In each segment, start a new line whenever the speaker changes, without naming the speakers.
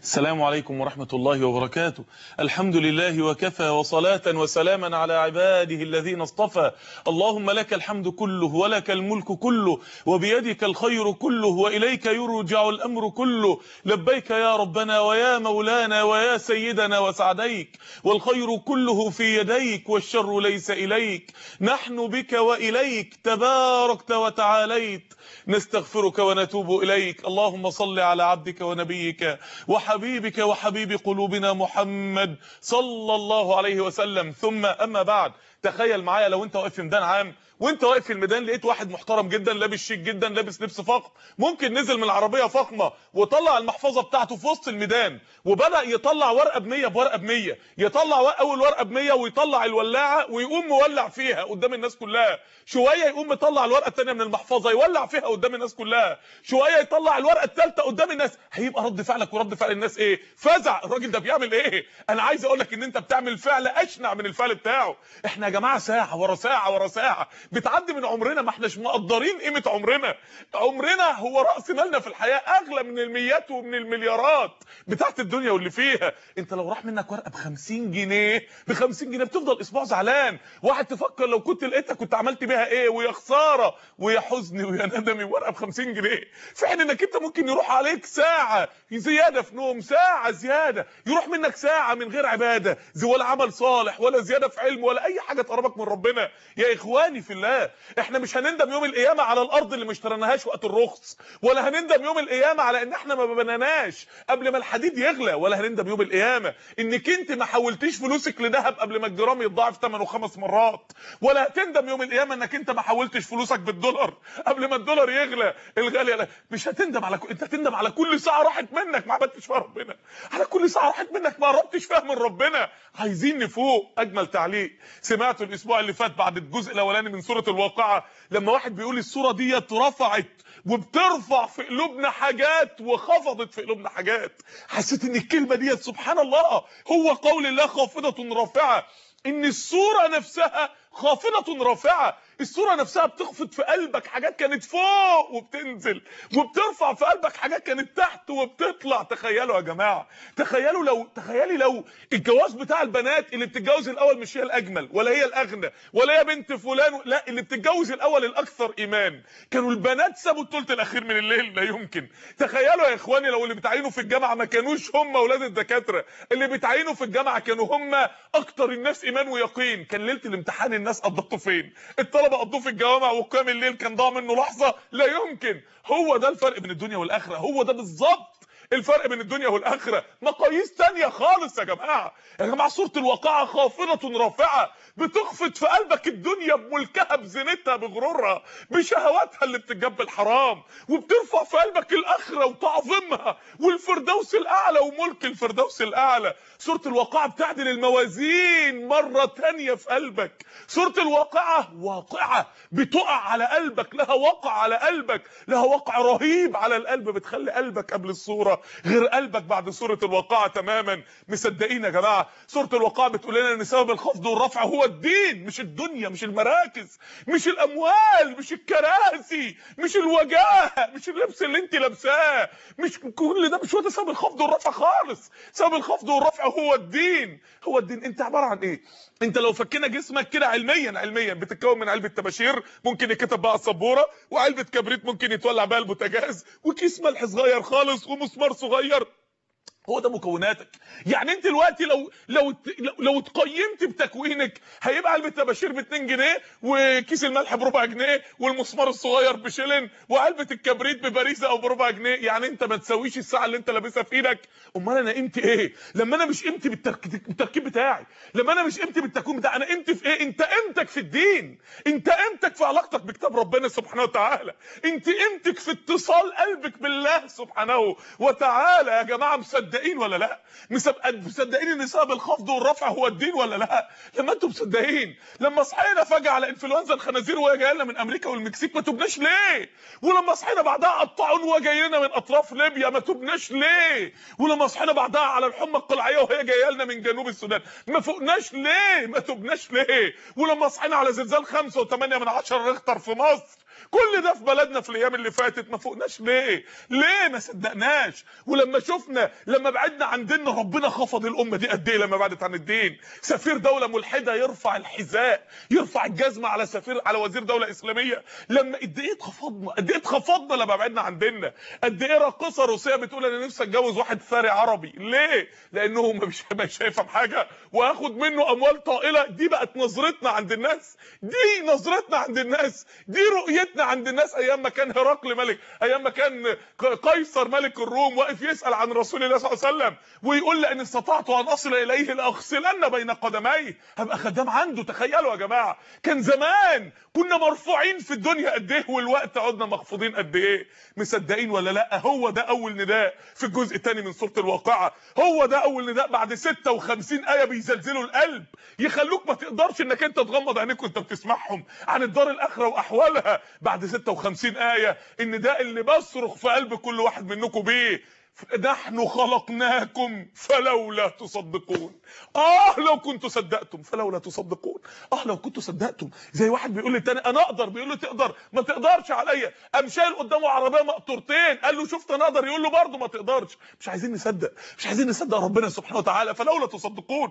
السلام عليكم ورحمة الله وبركاته الحمد لله وكفى وصلاة وسلاما على عباده الذين اصطفى اللهم لك الحمد كله ولك الملك كله وبيدك الخير كله وإليك يرجع الأمر كله لبيك يا ربنا ويا مولانا ويا سيدنا وسعديك والخير كله في يديك والشر ليس إليك نحن بك وإليك تباركت وتعاليت نستغفرك ونتوب إليك اللهم صل على عبدك ونبيك وحبيبك وحبيب قلوبنا محمد صلى الله عليه وسلم ثم أما بعد تخيل معايا لو انت واقف في ميدان عام وانت واقف في الميدان لقيت واحد محترم جدا لابس شيك جدا لابس لبس فخم ممكن نزل من العربيه فخمه وطلع المحفظه بتاعته في وسط الميدان وبدا يطلع ورقه ب100 بورقه ب100 يطلع اول ورقه ب100 ويطلع الولاعه ويقوم مولع فيها قدام الناس كلها شويه يقوم مطلع الورقه الثانيه من المحفظه يولع فيها قدام الناس كلها شويه يطلع الورقه الثالثه قدام الناس هيبقى رد فعلك ورد فعل الناس ايه فزع الراجل ده بيعمل ايه انا عايز اقول لك ان انت بتعمل فعل اشنع من الفعل بتاعه احنا يا جماعه ساعه ورا ساعه ورا ساعه بتعدي من عمرنا ما احناش مقدرين قيمه عمرنا عمرنا هو راس مالنا في الحياه اغلى من الميات ومن المليارات بتاعت الدنيا واللي فيها انت لو راح منك ورقه ب 50 جنيه ب 50 جنيه بتفضل اسبوع زعلان واحد تفكر لو كنت لقيتها كنت عملت بيها ايه ويا خساره ويا حزني ويا ندمي ورقه ب 50 جنيه في حين انك انت ممكن يروح عليك ساعه زياده في نوم ساعه زياده يروح منك ساعه من غير عباده ولا عمل صالح ولا زياده في علم ولا اي حاجه تقربك من ربنا يا اخواني في الله احنا مش هنندم يوم القيامه على الارض اللي ما اشتريناهاش وقت الرخص ولا هنندم يوم القيامه على ان احنا ما بنيناش قبل ما الحديد يغلى ولا هنندم يوم القيامه انك انت ما حولتيش فلوسك لذهب قبل ما الجرام يتضاعف ثمنه خمس مرات ولا هتندم يوم القيامه انك انت ما حولتش فلوسك بالدولار قبل ما الدولار يغلى الغالي مش هتندم على انت هتندم على كل ساعه راحت منك ما عبدتش فيها ربنا على كل ساعه راحت منك ما قربتش فيها من ربنا عايزين نفوق اجمل تعليق سمعته الاسبوع اللي فات بعد الجزء الاولاني من سوره الواقعه لما واحد بيقول السوره دي اترفعت وبترفع في قلوبنا حاجات وخفضت في قلوبنا حاجات حسيت ان الكلمه دي سبحان الله هو قول الله خافضه رافعه ان السوره نفسها خافضه رافعه الصوره نفسها بتخفض في قلبك حاجات كانت فوق وبتنزل وبترفع في قلبك حاجات كانت تحت وبتطلع تخيلوا يا جماعه تخيلوا لو تخيلي لو الجواز بتاع البنات اللي بتتجوز الاول مش هي الاجمل ولا هي الاغنى ولا هي بنت فلان لا اللي بتتجوز الاول الاكثر ايمان كانوا البنات سابوا الثلث الاخير من الليل لا يمكن تخيلوا يا اخواني لو اللي بتعينوا في الجامعه ما كانوش هم اولاد الدكاتره اللي بتعينوا في الجامعه كانوا هم اكتر الناس ايمان ويقين كان ليله الامتحان الناس قضته فين الطلبه قضوه في الجوامع وقيام الليل كان ضاع منه لحظه لا يمكن هو ده الفرق بين الدنيا والاخره هو ده بالظبط الفرق بين الدنيا والاخره مقاييس تانية خالص يا جماعه يا جماعه سوره الواقعه خافضه رافعه بتخفض في قلبك الدنيا بملكها بزينتها بغرورها بشهواتها اللي بتجاب بالحرام وبترفع في قلبك الاخره وتعظيمها والفردوس الاعلى وملك الفردوس الاعلى سوره الواقعه بتعدل الموازين مره تانية في قلبك سوره الواقعه واقعه بتقع على قلبك لها وقع على قلبك لها وقع رهيب على القلب بتخلي قلبك قبل الصوره غير قلبك بعد سوره الواقعه تماما مصدقين يا جماعه سوره الواقعه بتقول لنا ان سبب الخفض والرفع هو الدين مش الدنيا مش المراكز مش الاموال مش الكراسي مش الوجاهه مش اللبس اللي انت لابساه مش كل ده مش هو ده سبب الخفض والرفع خالص سبب الخفض والرفع هو الدين هو الدين انت عباره عن ايه انت لو فكينا جسمك كده علميا علميا بتتكون من علبه طباشير ممكن يتكتب بقى على السبوره وعلبه كبريت ممكن يتولع بقى البوتاجاز وكيس ملح صغير خالص ومسمار صغير هو ده مكوناتك يعني انت دلوقتي لو لو لو اتقيمت بتكوينك هيبقى علبه طباشير ب 2 جنيه وكيس الملح بربع جنيه والمسمار الصغير بشلن وعلبه الكبريت ببريزه او بربع جنيه يعني انت ما تساويش الساعه اللي انت لابسها في ايدك امال انا قيمتي ايه لما انا مش قيمتي بالتركيب بتاعي لما انا مش قيمتي بالتكوين بتاعي انا قيمتي في ايه انت قيمتك في الدين انت قيمتك في علاقتك بكتاب ربنا سبحانه وتعالى انت قيمتك في اتصال قلبك بالله سبحانه وتعالى يا جماعه مصدق مصدقين ولا لا مصدقين ان سبب الخفض والرفع هو الدين ولا لا لما انتم مصدقين لما صحينا فجاه على انفلونزا الخنازير وهي جايه لنا من امريكا والمكسيك ما تبناش ليه ولما صحينا بعدها على الطاعون وهو جاي لنا من اطراف ليبيا ما تبناش ليه ولما صحينا بعدها على الحمى القلعيه وهي جايه لنا من جنوب السودان ما فوقناش ليه ما تبناش ليه ولما صحينا على زلزال 5 و8 من 10 ريختر في مصر كل ده في بلدنا في الايام اللي فاتت ما فوقناش ليه ليه ما صدقناش ولما شفنا لما بعدنا عن ديننا ربنا خفض الامه دي قد ايه لما بعدت عن الدين سفير دوله ملحده يرفع الحذاء يرفع الجزمه على سفير على وزير دوله اسلاميه لما قد ايه اتخفضنا قد ايه اتخفضنا لما بعدنا عن ديننا قد ايه راقصه روسيه بتقول انا نفسي اتجوز واحد ثري عربي ليه لانه مش مش هيفهم حاجه واخد منه اموال طائله دي بقت نظرتنا عند الناس دي نظرتنا عند الناس دي رؤيتنا عند الناس ايام ما كان هرقل ملك ايام ما كان قيصر ملك الروم واقف يسال عن رسول الله صلى الله عليه وسلم ويقول لان استطعت ان اصل اليه لاغسلن بين قدميه هبقى خدام عنده تخيلوا يا جماعه كان زمان كنا مرفوعين في الدنيا قد ايه والوقت عدنا مخفوضين قد ايه مصدقين ولا لا هو ده اول نداء في الجزء الثاني من سوره الواقعه هو ده اول نداء بعد 56 ايه بيزلزلوا القلب يخلوك ما تقدرش انك انت تغمض عينيك وانت بتسمعهم عن الدار الاخره واحوالها بعد 56 ايه النداء اللي بصرخ في قلب كل واحد منكم بيه نحن خلقناكم فلولا تصدقون اه لو كنتوا صدقتم فلولا تصدقون اه لو كنتوا صدقتم زي واحد بيقول للتاني انا اقدر بيقول له تقدر ما تقدرش عليا قام شايل قدامه عربيه مقطورتين قال له شفت انا اقدر يقول له برضه ما تقدرش مش عايزين نصدق مش عايزين نصدق ربنا سبحانه وتعالى فلولا تصدقون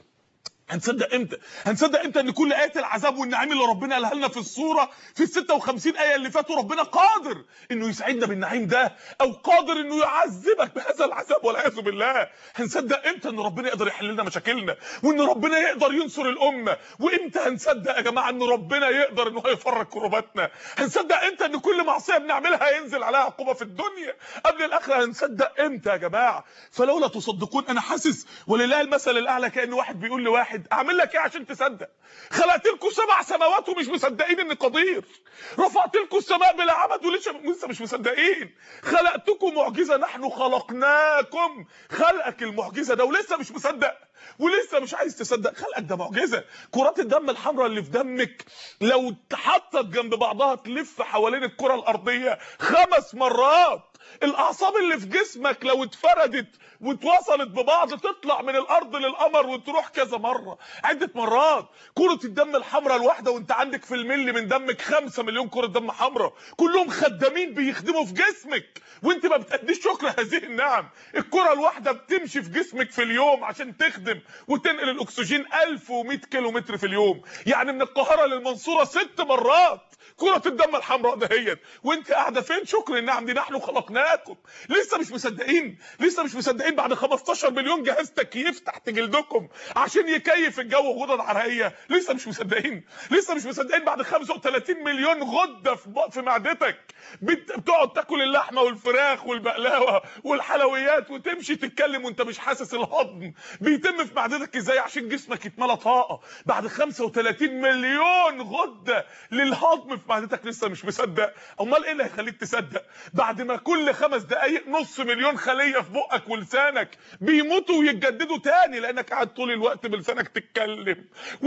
هنصدق امتى هنصدق امتى ان كل ايات العذاب والنعيم اللي ربنا قالها لنا في الصوره في ال 56 ايه اللي فاتوا ربنا قادر انه يسعدنا بالنعيم ده او قادر انه يعذبك بهذا العذاب والعياذ بالله هنصدق امتى ان ربنا يقدر يحل لنا مشاكلنا وان ربنا يقدر ينصر الامه وامتى هنصدق يا جماعه ان ربنا يقدر ان هو يفرج كرباتنا هنصدق امتى ان كل معصيه بنعملها ينزل عليها عقوبه في الدنيا قبل الاخره هنصدق امتى يا جماعه فلولا تصدقون انا حاسس ولله المثل الاعلى كان واحد بيقول لواحد واحد اعمل لك ايه عشان تصدق خلقت لكم سبع سماوات ومش مصدقين اني قدير رفعت لكم السماء بلا عمد ولسه لسه مش مصدقين خلقتكم معجزه نحن خلقناكم خلقك المعجزه ده ولسه مش مصدق ولسه مش عايز تصدق خلقك ده معجزه كرات الدم الحمراء اللي في دمك لو اتحطت جنب بعضها تلف حوالين الكره الارضيه خمس مرات الاعصاب اللي في جسمك لو اتفردت واتوصلت ببعض تطلع من الارض للقمر وتروح كذا مره عده مرات كره الدم الحمراء الواحده وانت عندك في الملي من دمك 5 مليون كره دم حمراء كلهم خدامين بيخدموا في جسمك وانت ما بتأديش شكر هذه النعم الكره الواحده بتمشي في جسمك في اليوم عشان تخدم وتنقل الاكسجين 1100 كيلو متر في اليوم يعني من القاهره للمنصوره ست مرات كرة الدم الحمراء دهيت وانت قاعده فين شكر النعم دي نحن خلقناكم لسه مش مصدقين لسه مش مصدقين بعد 15 مليون جهاز تكييف تحت جلدكم عشان يكيف الجو غدد عرقيه لسه مش مصدقين لسه مش مصدقين بعد 35 مليون غده في في معدتك بتقعد تاكل اللحمه والفراخ والبقلاوه والحلويات وتمشي تتكلم وانت مش حاسس الهضم بيتم في معدتك ازاي عشان جسمك يتملى طاقه بعد 35 مليون غده للهضم في معدتك لسه مش مصدق امال ايه اللي هيخليك تصدق بعد ما كل خمس دقايق نص مليون خليه في بقك ولسانك بيموتوا ويتجددوا تاني لانك قاعد طول الوقت بلسانك تتكلم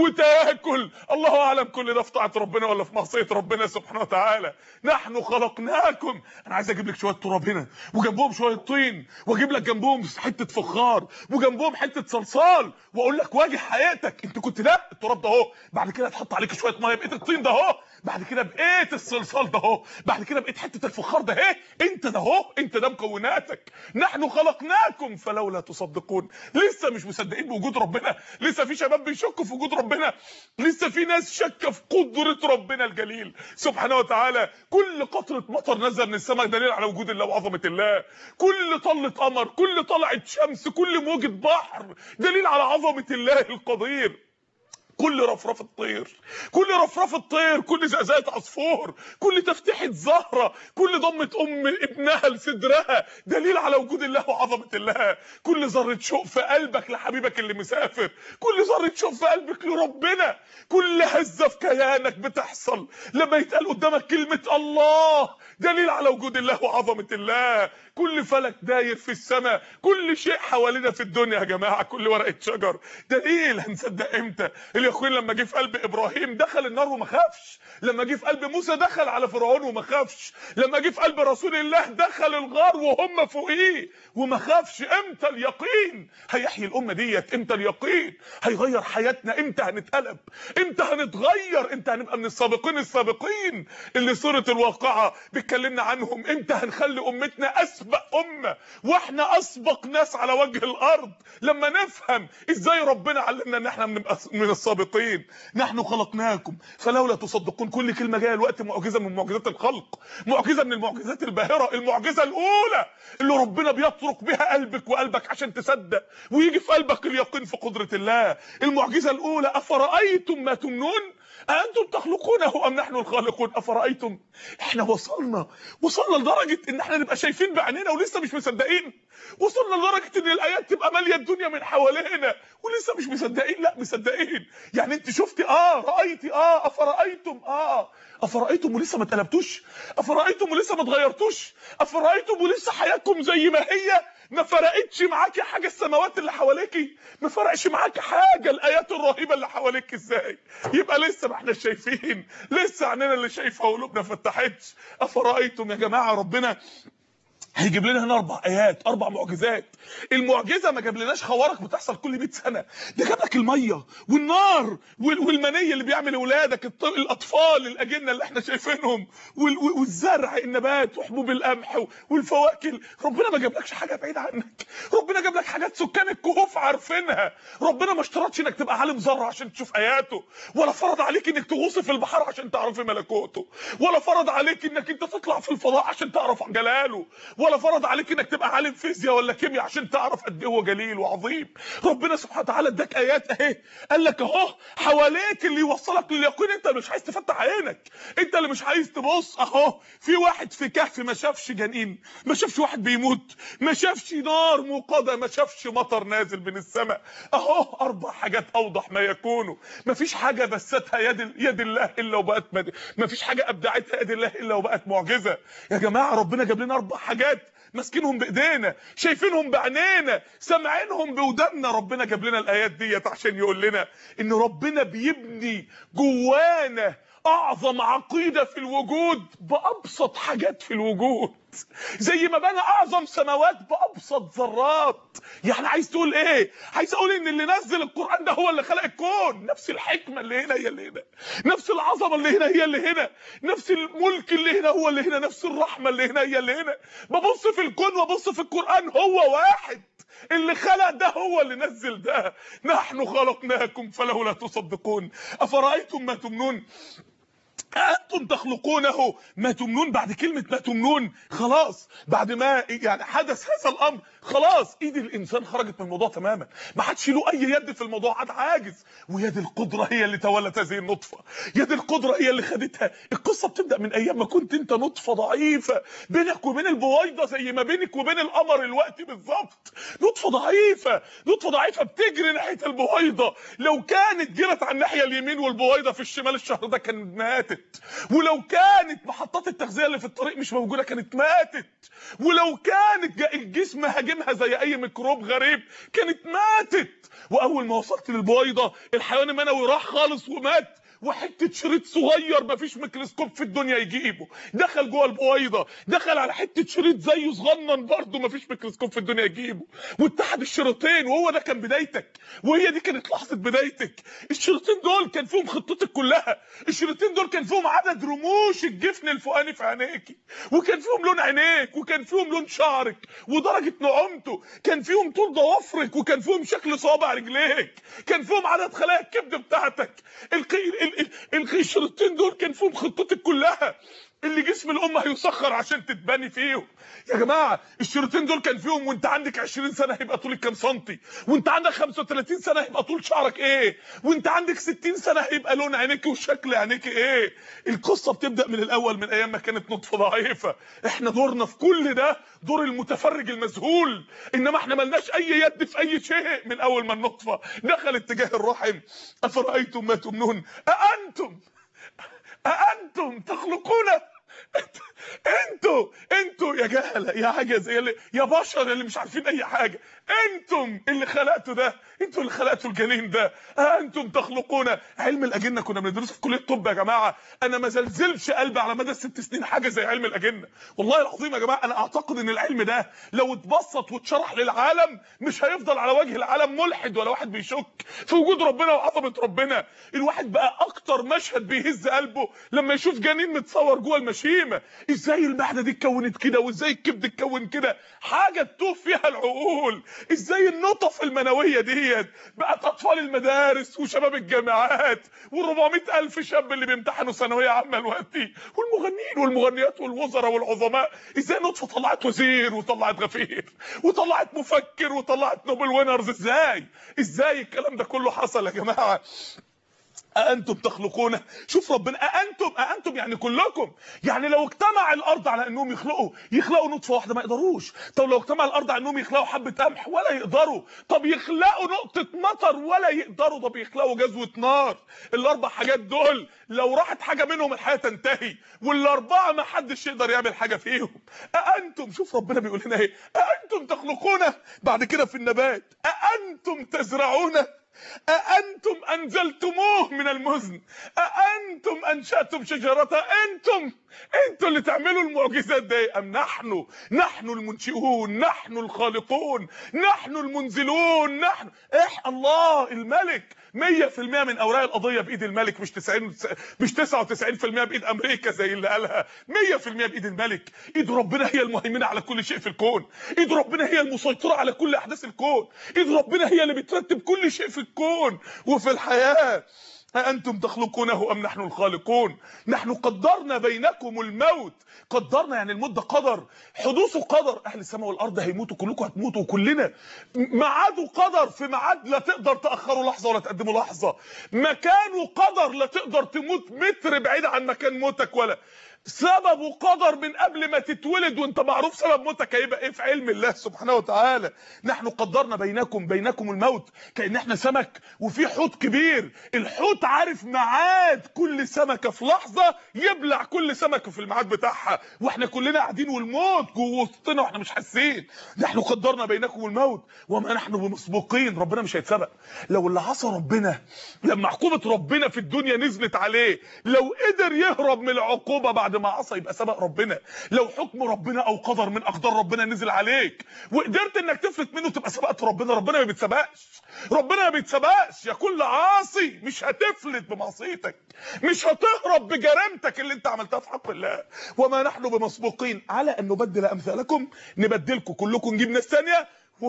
وتاكل الله اعلم كل ده في طاعه ربنا ولا في معصيه ربنا سبحانه وتعالى نحن خلقناكم انا عايز اجيب لك شويه تراب هنا وجنبهم شويه طين واجيب لك جنبهم حته فخار وجنبهم حته صلصال واقول لك واجه حياتك انت كنت ده التراب ده اهو بعد كده تحط عليك شويه ميه بقيت الطين ده اهو بعد كده بقيت الصلصال ده اهو بعد كده بقيت حته الفخار ده اهي انت ده اهو انت ده مكوناتك نحن خلقناكم فلولا تصدقون لسه مش مصدقين بوجود ربنا لسه في شباب بيشكوا في وجود ربنا لسه في ناس شاكه في قدره ربنا الجليل سبحانه وتعالى كل قطره مطر نزل من السماء دليل على وجود الله وعظمه الله كل طله قمر كل طلعه شمس كل موجه بحر دليل على عظمه الله القدير كل رفرفة طير كل رفرفة طير كل زقزقة عصفور كل تفتيحة زهرة كل ضمة ام ابنها لصدرها دليل على وجود الله وعظمة الله كل ذرة شوق في قلبك لحبيبك اللي مسافر كل ذرة شوق في قلبك لربنا كل هزة في كيانك بتحصل لما يتقال قدامك كلمة الله دليل على وجود الله وعظمة الله كل فلك داير في السماء كل شيء حوالينا في الدنيا يا جماعه كل ورقه شجر دليل هنصدق امتى اليقين لما جه في قلب ابراهيم دخل النار وما خافش لما جه في قلب موسى دخل على فرعون وما خافش لما جه في قلب رسول الله دخل الغار وهم فوقيه وما خافش امتى اليقين هيحيي الامه ديت امتى اليقين هيغير حياتنا امتى هنتقلب امتى هنتغير امتى هنبقى من السابقين السابقين اللي سوره الواقعه بتكلمنا عنهم امتى هنخلي امتنا اسبق امه واحنا اسبق ناس على وجه الارض لما نفهم ازاي ربنا علمنا ان احنا نبقى من السابقين نحن خلقناكم فلولا تصدقون كل كلمه جايه الوقت معجزه من معجزات الخلق معجزه من المعجزات الباهره المعجزه الاولى اللي ربنا بيطرق بها قلبك وقلبك عشان تصدق ويجي في قلبك اليقين في قدره الله المعجزه الاولى افرايتم ما تمنون أأنتم تخلقونه أم نحن الخالقون أفرأيتم إحنا وصلنا وصلنا لدرجة إن إحنا نبقى شايفين بعينينا ولسه مش مصدقين وصلنا لدرجة إن الآيات تبقى مالية الدنيا من حوالينا ولسه مش مصدقين لا مصدقين يعني أنت شفتي آه رأيتي آه أفرأيتم آه أفرأيتم ولسه ما اتقلبتوش أفرأيتم ولسه ما اتغيرتوش أفرأيتم ولسه حياتكم زي ما هي ما فرقتش معاكي حاجه السماوات اللي حواليكي ما فرقش معاكي حاجه الايات الرهيبه اللي حواليك ازاي يبقى لسه ما احنا شايفين لسه عينينا اللي شايفه وقلوبنا ما فتحتش افرايتم يا جماعه ربنا هيجيب لنا هنا اربع ايات اربع معجزات المعجزه ما جابلناش خوارق بتحصل كل 100 سنه ده جاب لك الميه والنار والمنيه اللي بيعمل اولادك الاطفال الاجنه اللي احنا شايفينهم والزرع النبات وحبوب القمح والفواكه ربنا ما جابلكش حاجه بعيده عنك ربنا جاب لك حاجات سكان الكهوف عارفينها ربنا ما اشترطش انك تبقى عالم ذره عشان تشوف اياته ولا فرض عليك انك تغوص في البحر عشان تعرفي ملكوته ولا فرض عليك انك انت تطلع في الفضاء عشان تعرف جلاله ولا فرض عليك انك تبقى عالم فيزياء ولا كيمياء عشان تعرف قد ايه هو جليل وعظيم ربنا سبحانه وتعالى اداك ايات اهي قال لك اهو حواليك اللي يوصلك لليقين انت مش عايز تفتح عينك انت اللي مش عايز تبص اهو في واحد في كهف ما شافش جنين ما شافش واحد بيموت ما شافش نار موقده ما شافش مطر نازل من السماء اهو اربع حاجات اوضح ما يكونوا ما فيش حاجه بستها يد يد الله الا وبقت ما فيش حاجه ابدعتها يد الله الا وبقت معجزه يا جماعه ربنا جاب لنا اربع حاجات ماسكينهم بايدينا شايفينهم بعينينا سامعينهم بوداننا ربنا جاب لنا الايات ديت عشان يقول لنا ان ربنا بيبني جوانا اعظم عقيده في الوجود بابسط حاجات في الوجود زي ما بنى اعظم سماوات بابسط ذرات يعني عايز تقول ايه عايز اقول ان اللي نزل القران ده هو اللي خلق الكون نفس الحكمه اللي هنا هي اللي هنا نفس العظمه اللي هنا هي اللي هنا نفس الملك اللي هنا هو اللي هنا نفس الرحمه اللي هنا هي اللي هنا ببص في الكون وابص في القران هو واحد اللي خلق ده هو اللي نزل ده نحن خلقناكم فلولا تصدقون افرايتم ما تمنون أنتم تخلقونه ما تمنون بعد كلمة ما تمنون خلاص بعد ما يعني حدث هذا الأمر خلاص ايد الانسان خرجت من الموضوع تماما ما حدش له اي يد في الموضوع عاد عاجز ويد القدره هي اللي تولت هذه النطفه يد القدره هي اللي خدتها القصه بتبدا من ايام ما كنت انت نطفه ضعيفه بينك وبين البويضه زي ما بينك وبين القمر الوقت بالظبط نطفه ضعيفه نطفه ضعيفه بتجري ناحيه البويضه لو كانت جرت على الناحيه اليمين والبويضه في الشمال الشهر ده كانت ماتت ولو كانت محطات التغذيه اللي في الطريق مش موجوده كانت ماتت ولو كانت الجسم هاجمها زي اي ميكروب غريب كانت ماتت واول ما وصلت للبويضه الحيوان المنوي راح خالص ومات وحته شريط صغير مفيش ميكروسكوب في الدنيا يجيبه دخل جوه البويضه دخل على حته شريط زيه صغنن برضه مفيش ميكروسكوب في الدنيا يجيبه واتحد الشريطين وهو ده كان بدايتك وهي دي كانت لحظه بدايتك الشريطين دول كان فيهم خطتك كلها الشريطين دول كان فيهم عدد رموش الجفن الفوقاني في عينيكي وكان فيهم لون عينيك وكان فيهم لون شعرك ودرجه نعومته كان فيهم طول ضوافرك وكان فيهم شكل صوابع رجليك كان فيهم عدد خلايا الكبد بتاعتك القي... الشريطين دول كان فيهم خطتك كلها اللي جسم الام هيسخر عشان تتبني فيهم يا جماعه الشريطين دول كان فيهم وانت عندك 20 سنه هيبقى طولك كام سنتي وانت عندك 35 سنه هيبقى طول شعرك ايه وانت عندك 60 سنه هيبقى لون عينيك وشكل عينيك ايه القصه بتبدا من الاول من ايام ما كانت نطفه ضعيفه احنا دورنا في كل ده دور المتفرج المذهول انما احنا ملناش اي يد في اي شيء من اول ما النطفه دخلت تجاه الرحم افرايتم ما تمنون اانتم اانتم تخلقونه انتوا انتوا يا جهله يا عجز يا, اللي- يا بشر اللي مش عارفين اي حاجه انتم اللي خلقتوا ده انتوا اللي خلقتوا الجنين ده ها انتم تخلقون علم الاجنه كنا بندرسه في كليه الطب يا جماعه انا ما زلزلش قلبي على مدى الست سنين حاجه زي علم الاجنه والله العظيم يا جماعه انا اعتقد ان العلم ده لو اتبسط واتشرح للعالم مش هيفضل على وجه العالم ملحد ولا واحد بيشك في وجود ربنا وعظمه ربنا الواحد بقى اكتر مشهد بيهز قلبه لما يشوف جنين متصور جوه المشيمه ازاي المعده دي اتكونت كده وازاي الكبد اتكون كده حاجه تتوه فيها العقول ازاي النطف المنويه ديت بقت اطفال المدارس وشباب الجامعات و400 الف شاب اللي بيمتحنوا ثانويه عامه دلوقتي والمغنيين والمغنيات والوزراء والعظماء ازاي نطفه طلعت وزير وطلعت غفير وطلعت مفكر وطلعت نوبل وينرز ازاي ازاي الكلام ده كله حصل يا جماعه أأنتم تخلقونه شوف ربنا أأنتم أأنتم يعني كلكم يعني لو اجتمع الأرض على أنهم يخلقوا يخلقوا نطفة واحدة ما يقدروش طب لو اجتمع الأرض على أنهم يخلقوا حبة قمح ولا يقدروا طب يخلقوا نقطة مطر ولا يقدروا طب يخلقوا جزوة نار الأربع حاجات دول لو راحت حاجة منهم الحياة تنتهي والأربعة ما حدش يقدر يعمل حاجة فيهم أأنتم شوف ربنا بيقول لنا إيه أأنتم تخلقونه بعد كده في النبات أأنتم تزرعونه أأنتم أنزلتموه من المزن أأنتم أنشأتم شجرته أنتم أنتم اللي تعملوا المعجزات دي أم نحن نحن المنشئون نحن الخالقون نحن المنزلون نحن إح الله الملك 100% من اوراق القضيه بايد الملك مش 90 مش 99% بايد امريكا زي اللي قالها 100% بايد الملك ايد ربنا هي المهيمنه على كل شيء في الكون ايد ربنا هي المسيطره على كل احداث الكون ايد ربنا هي اللي بترتب كل شيء في الكون وفي الحياه أأنتم تخلقونه أم نحن الخالقون نحن قدرنا بينكم الموت قدرنا يعني الموت ده قدر حدوثه قدر أهل السماء والأرض هيموتوا كلكم هتموتوا كلنا ميعاده قدر في ميعاد لا تقدر تأخره لحظة ولا تقدمه لحظة مكانه قدر لا تقدر تموت متر بعيد عن مكان موتك ولا سببه قدر من قبل ما تتولد وانت معروف سبب موتك هيبقى ايه في علم الله سبحانه وتعالى نحن قدرنا بينكم بينكم الموت كأن احنا سمك وفي حوت كبير الحوت عارف ميعاد كل سمكة في لحظة يبلع كل سمكة في الميعاد بتاعها واحنا كلنا قاعدين والموت جوه وسطنا واحنا مش حاسين نحن قدرنا بينكم الموت وما نحن بمسبوقين ربنا مش هيتسبق لو اللي عصى ربنا لما عقوبة ربنا في الدنيا نزلت عليه لو قدر يهرب من العقوبة بعد ما عصى يبقى سبق ربنا لو حكم ربنا او قدر من اقدار ربنا نزل عليك وقدرت انك تفلت منه تبقى سبقت ربنا ربنا ما بيتسبقش ربنا ما بيتسبقش يا كل عاصي مش هتفلت بمعصيتك مش هتهرب بجريمتك اللي انت عملتها في حق الله وما نحن بمسبوقين على ان نبدل امثالكم نبدلكم كلكم نجيب ناس ثانيه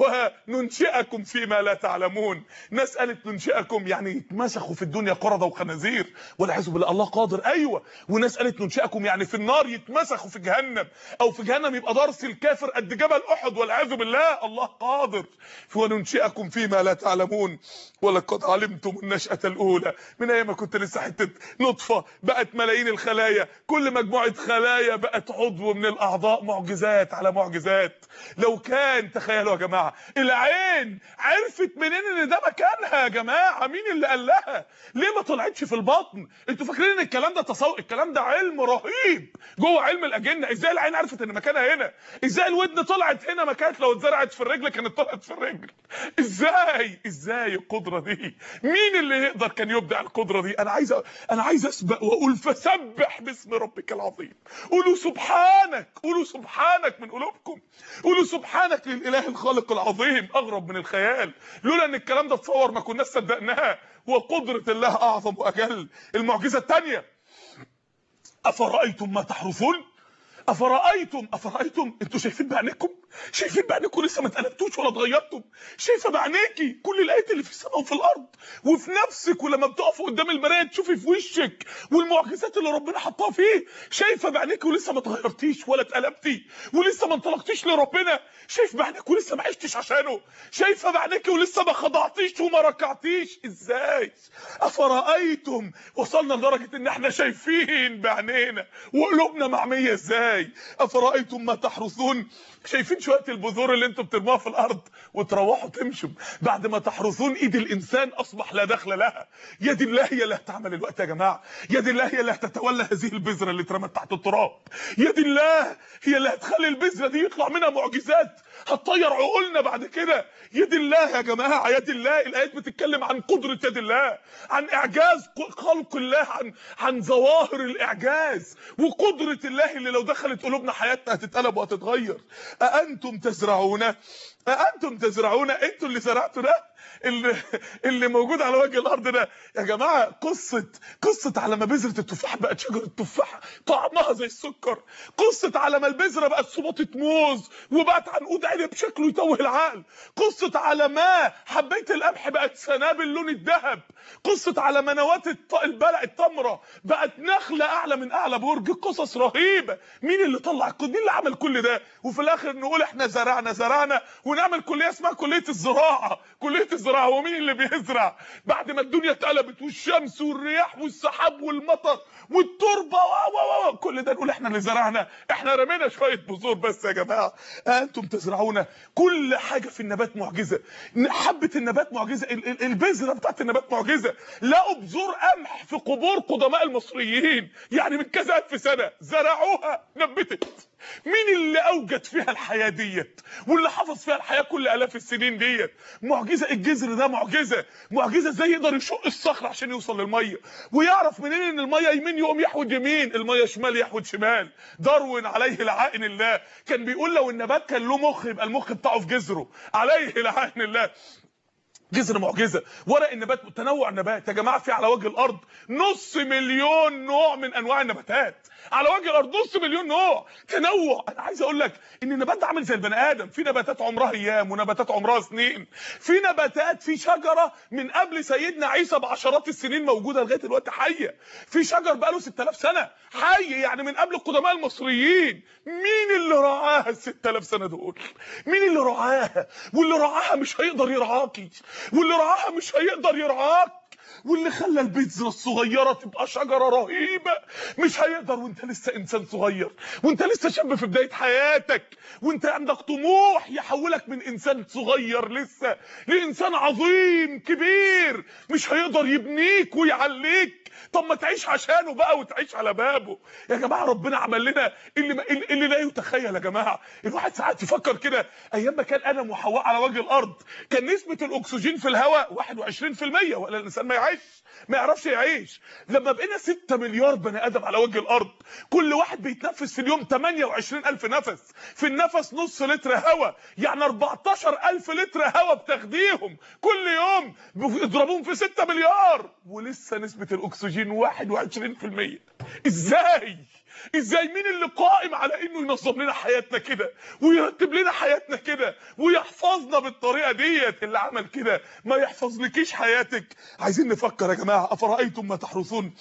وننشئكم فيما لا تعلمون ناس قالت ننشئكم يعني يتمسخوا في الدنيا قردة وخنازير والعياذ بالله الله قادر ايوه وناس قالت ننشئكم يعني في النار يتمسخوا في جهنم او في جهنم يبقى درس الكافر قد جبل احد والعياذ بالله الله قادر وننشئكم فيما لا تعلمون ولقد علمتم النشأة الاولى من ايام ما كنت لسه حته نطفه بقت ملايين الخلايا كل مجموعه خلايا بقت عضو من الاعضاء معجزات على معجزات لو كان تخيلوا يا جماعه العين عرفت منين ان ده مكانها يا جماعه مين اللي قال لها ليه ما طلعتش في البطن انتوا فاكرين ان الكلام ده تصور الكلام ده علم رهيب جوه علم الاجنه ازاي العين عرفت ان مكانها هنا ازاي الودن طلعت هنا ما كانت لو اتزرعت في الرجل كانت طلعت في الرجل ازاي ازاي القدره دي مين اللي يقدر كان يبدع القدره دي انا عايز انا عايز اسبق واقول فسبح باسم ربك العظيم قولوا سبحانك قولوا سبحانك من قلوبكم قولوا سبحانك للاله الخالق العظيم اغرب من الخيال لولا ان الكلام ده اتصور ما كناش صدقناه وقدره الله اعظم واجل المعجزه الثانيه افرايتم ما تحرثون افرايتم افرايتم انتوا شايفين بعينيكم شايفين بعينيكم لسه ما اتقلبتوش ولا اتغيرتم شايفه بعينيكي كل الايات اللي في السماء وفي الارض وفي نفسك ولما بتقفي قدام المرايه تشوفي في وشك والمعجزات اللي ربنا حطها فيه شايفه بعينيكي ولسه ما اتغيرتيش ولا اتقلبتي ولسه ما انطلقتيش لربنا شايف بعينيك ولسه ما عشتش عشانه شايفه بعينيكي ولسه ما خضعتيش وما ركعتيش ازاي افرايتم وصلنا لدرجه ان احنا شايفين بعينينا وقلوبنا معميه ازاي ازاي افرايتم ما تحرثون شايفين شويه البذور اللي انتم بترموها في الارض وتروحوا تمشوا بعد ما تحرثون ايد الانسان اصبح لا دخل لها يد الله هي اللي هتعمل الوقت يا جماعه يد الله هي اللي هتتولى هذه البذره اللي اترمت تحت التراب يد الله هي اللي هتخلي البذره دي يطلع منها معجزات هتطير عقولنا بعد كده يد الله يا جماعه يد الله الايات بتتكلم عن قدره يد الله عن اعجاز خلق الله عن عن ظواهر الاعجاز وقدره الله اللي لو دخلت قلوبنا حياتنا هتتقلب وهتتغير أأنتم تزرعون أأنتم تزرعون أنتوا اللي زرعتوا ده اللي اللي موجود على وجه الارض ده يا جماعه قصه قصه على ما بذره التفاح بقت شجره تفاح طعمها زي السكر قصه على ما البذره بقت صباطه موز وبقت عنقود عنب شكله يتوه العقل قصه على ما حبيت القمح بقت سنابل لون الذهب قصه على ما نواه البلع التمره بقت نخله اعلى من اعلى برج قصص رهيبه مين اللي طلع مين اللي عمل كل ده وفي الاخر نقول احنا زرعنا زرعنا ونعمل كليه اسمها كليه الزراعه كليه الزراعه هو مين اللي بيزرع بعد ما الدنيا اتقلبت والشمس والرياح والسحاب والمطر والتربه و و كل ده نقول احنا اللي زرعنا احنا رمينا شويه بذور بس يا جماعه انتم تزرعون كل حاجه في النبات معجزه حبه النبات معجزه البذره بتاعت النبات معجزه لقوا بذور قمح في قبور قدماء المصريين يعني من كذا الف سنه زرعوها نبتت مين اللي اوجد فيها الحياه ديت واللي حفظ فيها الحياه كل الاف السنين ديت معجزه الجذر ده معجزه معجزه ازاي يقدر يشق الصخر عشان يوصل للميه ويعرف منين ان الميه يمين يقوم يحود يمين الميه شمال يحود شمال داروين عليه لعائن الله كان بيقول لو النبات كان له مخ يبقى المخ بتاعه في جذره عليه لعائن الله جذر معجزه ورق النبات تنوع النبات يا جماعه في على وجه الارض نص مليون نوع من انواع النباتات على وجه الارض نص مليون نوع تنوع انا عايز اقول لك ان النبات ده عامل زي البني ادم في نباتات عمرها ايام ونباتات عمرها سنين في نباتات في شجره من قبل سيدنا عيسى بعشرات السنين موجوده لغايه دلوقتي حيه في شجر بقاله 6000 سنه حي يعني من قبل القدماء المصريين مين اللي رعاها ال 6000 سنه دول مين اللي رعاها واللي رعاها مش هيقدر يرعاكي واللي رعاها مش هيقدر يرعاك واللي خلى البذره الصغيره تبقى شجره رهيبه مش هيقدر وانت لسه انسان صغير وانت لسه شاب في بدايه حياتك وانت عندك طموح يحولك من انسان صغير لسه لانسان عظيم كبير مش هيقدر يبنيك ويعليك طب ما تعيش عشانه بقى وتعيش على بابه يا جماعه ربنا عمل لنا اللي ما اللي لا يتخيل يا جماعه الواحد ساعات يفكر كده ايام ما كان ادم وحواء على وجه الارض كان نسبه الاكسجين في الهواء 21% ولا الانسان ما يعيش ما يعرفش يعيش لما بقينا 6 مليار بني ادم على وجه الارض كل واحد بيتنفس في اليوم 28000 نفس في النفس نص لتر هواء يعني 14000 لتر هواء بتاخديهم كل يوم اضربوهم في 6 مليار ولسه نسبه الاكسجين 21% ازاي ازاي مين اللي قائم على انه ينظم لنا حياتنا كده ويرتب لنا حياتنا كده ويحفظنا بالطريقه ديت اللي عمل كده ما يحفظلكيش حياتك عايزين نفكر يا جماعه افرايتم ما تحرثون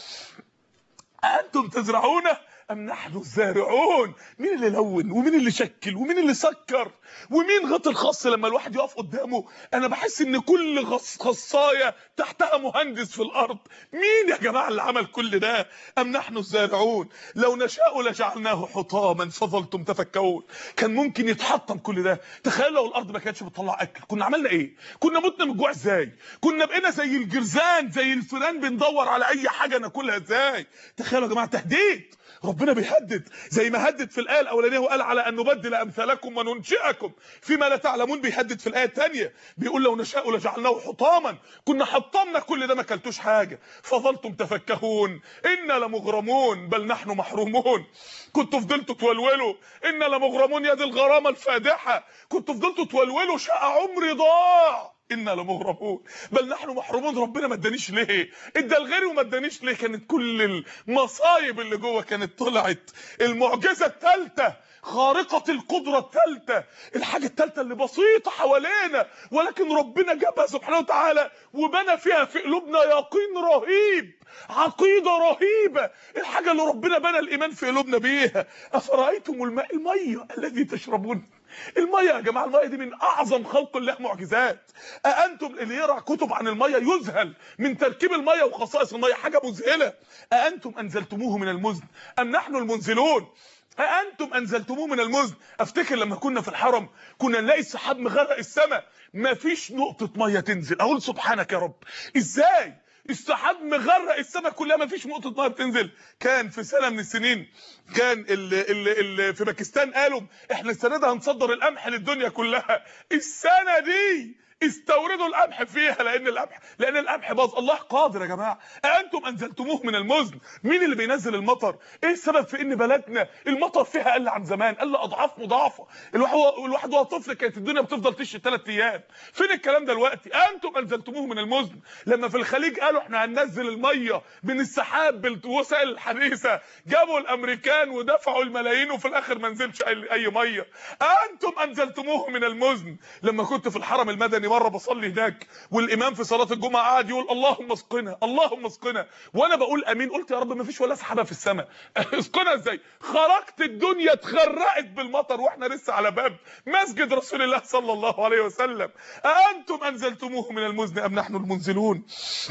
انتم تزرعون ام نحن الزارعون مين اللي لون ومين اللي شكل ومين اللي سكر ومين غط الخص لما الواحد يقف قدامه انا بحس ان كل غص خصايه تحتها مهندس في الارض مين يا جماعه اللي عمل كل ده ام نحن الزارعون لو نشاء لجعلناه حطاما فظلتم تفكرون كان ممكن يتحطم كل ده تخيل لو الارض ما كانتش بتطلع اكل كنا عملنا ايه كنا متنا من الجوع ازاي كنا بقينا زي الجرذان زي الفئران بندور على اي حاجه ناكلها ازاي تخيلوا يا جماعه تهديد ربنا بيهدد زي ما هدد في الايه الاولانيه وقال على ان نبدل امثالكم وننشئكم فيما لا تعلمون بيهدد في الايه الثانيه بيقول لو نشاء لجعلناه حطاما كنا حطمنا كل ده ما اكلتوش حاجه فظلتم تفكهون انا لمغرمون بل نحن محرومون كنتوا فضلتوا تولولوا انا لمغرمون يا دي الغرامه الفادحه كنتوا فضلتوا تولولوا شقى عمري ضاع انا لمغرمون بل نحن محرومون ربنا ما ادانيش ليه ادى لغيري وما ادانيش ليه كانت كل المصايب اللي جوه كانت طلعت المعجزه الثالثه خارقة القدرة الثالثة الحاجة الثالثة اللي بسيطة حوالينا ولكن ربنا جابها سبحانه وتعالى وبنى فيها في قلوبنا يقين رهيب عقيدة رهيبة الحاجة اللي ربنا بنى الإيمان في قلوبنا بيها أفرأيتم الماء المية الذي تشربون المية يا جماعة المية دي من أعظم خلق الله معجزات أأنتم اللي يقرأ كتب عن المية يذهل من تركيب المية وخصائص المية حاجة مذهلة أأنتم أنزلتموه من المزن أم نحن المنزلون أأنتم أنزلتموه من المزن أفتكر لما كنا في الحرم كنا نلاقي السحاب مغرق السماء مفيش نقطة مية تنزل أقول سبحانك يا رب إزاي السحاب مغرق السماء كلها مفيش نقطة مية بتنزل كان في سنة من السنين كان ال ال ال في باكستان قالوا احنا السنة ده هنصدر القمح للدنيا كلها السنة دي استوردوا القمح فيها لان القمح لان القمح باظ الله قادر يا جماعه انتم انزلتموه من المزن مين اللي بينزل المطر ايه السبب في ان بلدنا المطر فيها قل عن زمان قل اضعاف مضاعفه الواحد الواحد وهو طفل كانت الدنيا بتفضل تشي ثلاث ايام فين الكلام ده دلوقتي انتم انزلتموه من المزن لما في الخليج قالوا احنا هننزل الميه من السحاب بالوسائل الحديثه جابوا الامريكان ودفعوا الملايين وفي الاخر ما نزلش اي أي ميه انتم انزلتموه من المزن لما كنت في الحرم المدني مره بصلي هناك والامام في صلاه الجمعه قاعد يقول اللهم اسقنا اللهم اسقنا وانا بقول امين قلت يا رب ما فيش ولا سحابه في السماء اسقنا ازاي خرجت الدنيا اتغرقت بالمطر واحنا لسه على باب مسجد رسول الله صلى الله عليه وسلم أأنتم انزلتموه من المزن ام نحن المنزلون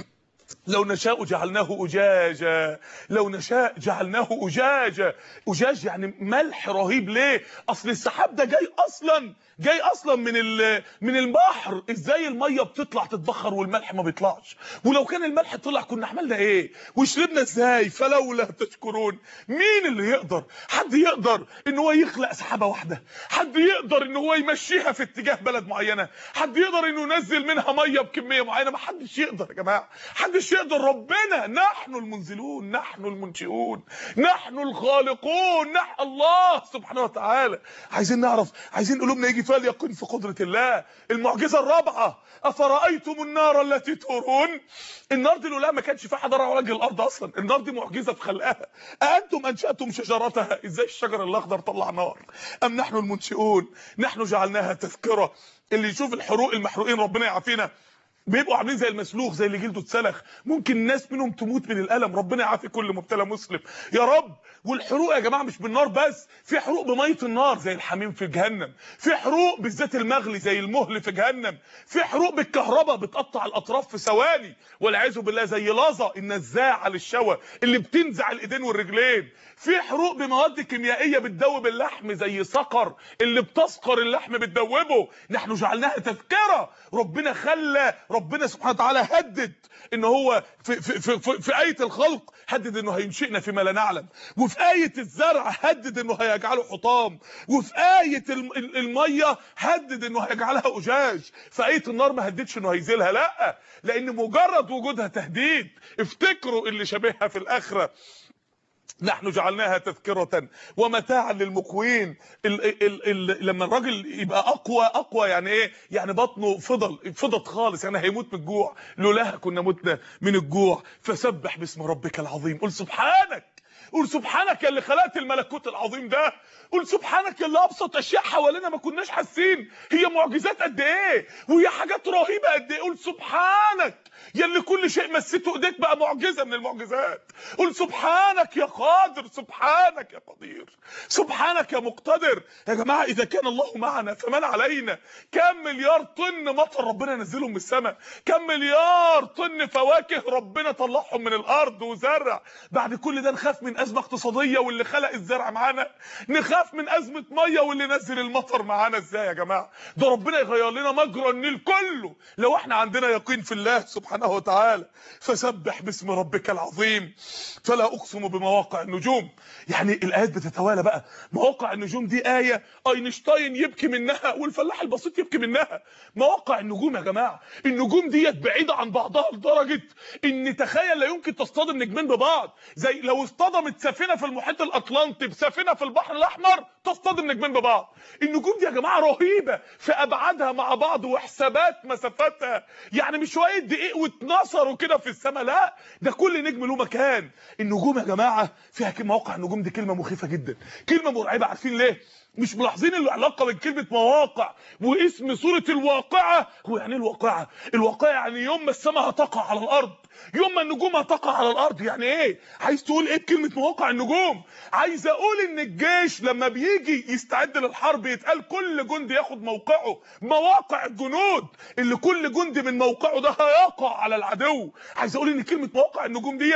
لو نشاء جعلناه أجاجا لو نشاء جعلناه أجاجا أجاج يعني ملح رهيب ليه أصل السحاب ده جاي أصلا جاي أصلا من من البحر إزاي المية بتطلع تتبخر والملح ما بيطلعش ولو كان الملح طلع كنا عملنا إيه وشربنا إزاي فلولا تشكرون مين اللي يقدر حد يقدر إن هو يخلق سحابة واحدة حد يقدر إن هو يمشيها في اتجاه بلد معينة حد يقدر إنه ينزل منها مية بكمية معينة ما حدش يقدر يا جماعة حدش يقدر ربنا نحن المنزلون نحن المنشئون نحن الخالقون نحن الله سبحانه وتعالى عايزين نعرف عايزين قلوبنا يجي فيها اليقين في قدرة الله المعجزة الرابعة أفرأيتم النار التي ترون النار دي لولا ما كانش في حد على وجه الأرض أصلا النار دي معجزة في خلقها أنتم أنشأتم شجرتها إزاي الشجر الأخضر طلع نار أم نحن المنشئون نحن جعلناها تذكرة اللي يشوف الحروق المحروقين ربنا يعافينا بيبقوا عاملين زي المسلوخ زي اللي جلده اتسلخ ممكن ناس منهم تموت من الالم ربنا يعافي كل مبتلى مسلم يا رب والحروق يا جماعه مش بالنار بس في حروق بميه النار زي الحميم في جهنم في حروق بالزيت المغلي زي المهل في جهنم في حروق بالكهرباء بتقطع الاطراف في ثواني والعياذ بالله زي لظه النزاعه للشوى اللي بتنزع الايدين والرجلين في حروق بمواد كيميائيه بتدوب اللحم زي صقر اللي بتسقر اللحم بتدوبه نحن جعلناها تذكره ربنا خلى ربنا سبحانه وتعالى هدد ان هو في في في, في, في ايه الخلق هدد انه هينشئنا فيما لا نعلم وفي ايه الزرع هدد انه هيجعله حطام وفي ايه الميه هدد انه هيجعلها اجاج في ايه النار ما هددش انه هيزيلها لا لان مجرد وجودها تهديد افتكروا اللي شبهها في الاخره نحن جعلناها تذكرة ومتاعا للمكوين ال ال ال لما الراجل يبقى اقوى اقوى يعني ايه يعني بطنه فضل فضت خالص يعني هيموت من الجوع لولاها كنا متنا من الجوع فسبح باسم ربك العظيم قل سبحانك قول سبحانك يا اللي خلقت الملكوت العظيم ده قول سبحانك يا اللي ابسط اشياء حوالينا ما كناش حاسين هي معجزات قد ايه وهي حاجات رهيبه قد ايه قول سبحانك يا اللي كل شيء مسته ايديك بقى معجزه من المعجزات قول سبحانك يا قادر سبحانك يا قدير سبحانك يا مقتدر يا جماعه اذا كان الله معنا فمن علينا كم مليار طن مطر ربنا نزلهم من السماء كم مليار طن فواكه ربنا طلعهم من الارض وزرع بعد كل ده نخاف من ازمه اقتصاديه واللي خلق الزرع معانا نخاف من ازمه ميه واللي نزل المطر معانا ازاي يا جماعه ده ربنا يغير لنا مجرى النيل كله لو احنا عندنا يقين في الله سبحانه وتعالى فسبح باسم ربك العظيم فلا اقسم بمواقع النجوم يعني الايات بتتوالى بقى مواقع النجوم دي ايه اينشتاين يبكي منها والفلاح البسيط يبكي منها مواقع النجوم يا جماعه النجوم ديت بعيده عن بعضها لدرجه ان تخيل لا يمكن تصطدم نجمين ببعض زي لو اصطدمت سفينه في المحيط الاطلنطي بسفينه في البحر الاحمر تصطدم نجمين ببعض النجوم دي يا جماعه رهيبه في ابعادها مع بعض وحسابات مسافاتها يعني مش شويه دقيق واتنصروا كده في السماء لا ده كل نجم له مكان النجوم يا جماعه فيها مواقع النجوم دي كلمه مخيفه جدا كلمه مرعبه عارفين ليه مش ملاحظين العلاقه بين كلمه مواقع واسم سوره الواقعه هو يعني ايه الواقعه الواقعه يعني يوم ما السماء هتقع على الارض يوم ما النجوم هتقع على الارض يعني ايه عايز تقول ايه بكلمه مواقع النجوم عايز اقول ان الجيش لما بيجي يستعد للحرب يتقال كل جندي ياخد موقعه مواقع الجنود اللي كل جندي من موقعه ده هيقع على العدو عايز اقول ان كلمه مواقع النجوم ديت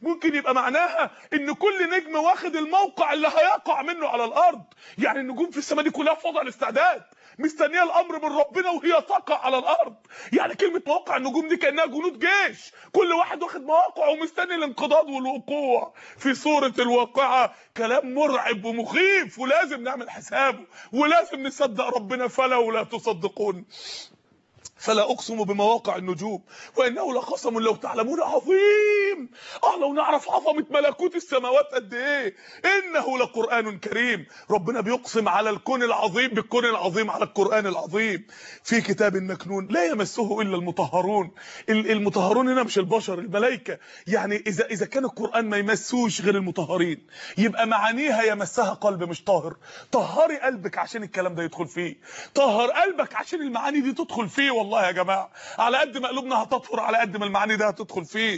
ممكن يبقى معناها ان كل نجم واخد الموقع اللي هيقع منه على الارض يعني النجوم في السماء دي كلها في وضع الاستعداد مستنيه الامر من ربنا وهي تقع على الارض يعني كلمه مواقع النجوم دي كانها جنود جيش كل واحد واخد مواقع ومستني الانقضاض والوقوع في سوره الواقعه كلام مرعب ومخيف ولازم نعمل حسابه ولازم نصدق ربنا فلولا تصدقون فلا اقسم بمواقع النجوم وانه لقسم لو تعلمون عظيم اه لو نعرف عظمه ملكوت السماوات قد ايه انه لقران كريم ربنا بيقسم على الكون العظيم بالكون العظيم على القران العظيم في كتاب مكنون لا يمسه الا المطهرون المطهرون هنا مش البشر الملائكه يعني اذا اذا كان القران ما يمسوش غير المطهرين يبقى معانيها يمسها قلب مش طاهر طهري قلبك عشان الكلام ده يدخل فيه طهر قلبك عشان المعاني دي تدخل فيه والله والله يا جماعه على قد ما قلوبنا هتطهر على قد ما المعاني ده هتدخل فيه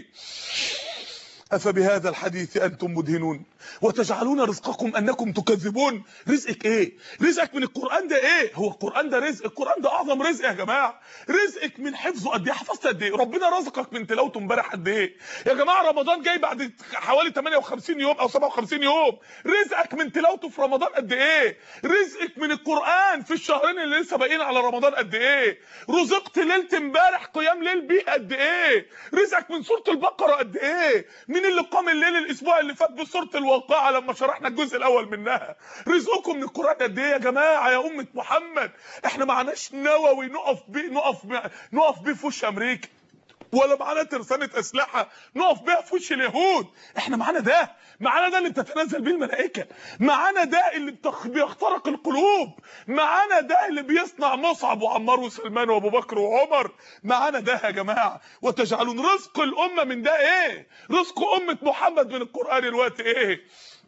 أفبهذا الحديث أنتم مدهنون وتجعلون رزقكم أنكم تكذبون رزقك إيه رزقك من القرآن ده إيه هو القرآن ده رزق القرآن ده أعظم رزق يا جماعة رزقك من حفظه قد إيه حفظت قد إيه ربنا رزقك من تلاوته امبارح قد إيه يا جماعة رمضان جاي بعد حوالي 58 يوم أو 57 يوم رزقك من تلاوته في رمضان قد إيه رزقك من القرآن في الشهرين اللي لسه باقيين على رمضان قد إيه رزقت ليلة امبارح قيام ليل بيه قد إيه رزقك من سورة البقرة قد إيه مين اللي قام الليل الاسبوع اللي فات بسوره الواقعه لما شرحنا الجزء الاول منها رزقكم من القران قد ايه يا جماعه يا امه محمد احنا معناش نووي نقف بيه نقف بيه نقف بيه في وش امريكا ولا معانا ترسانه اسلحه نقف بيها في وش اليهود احنا معانا ده معانا ده اللي بتتنزل بيه الملائكه معانا ده اللي بتخ... بيخترق القلوب معانا ده اللي بيصنع مصعب وعمار وسلمان وابو بكر وعمر معانا ده يا جماعه وتجعلون رزق الامه من ده ايه رزق امه محمد من القران الوقت ايه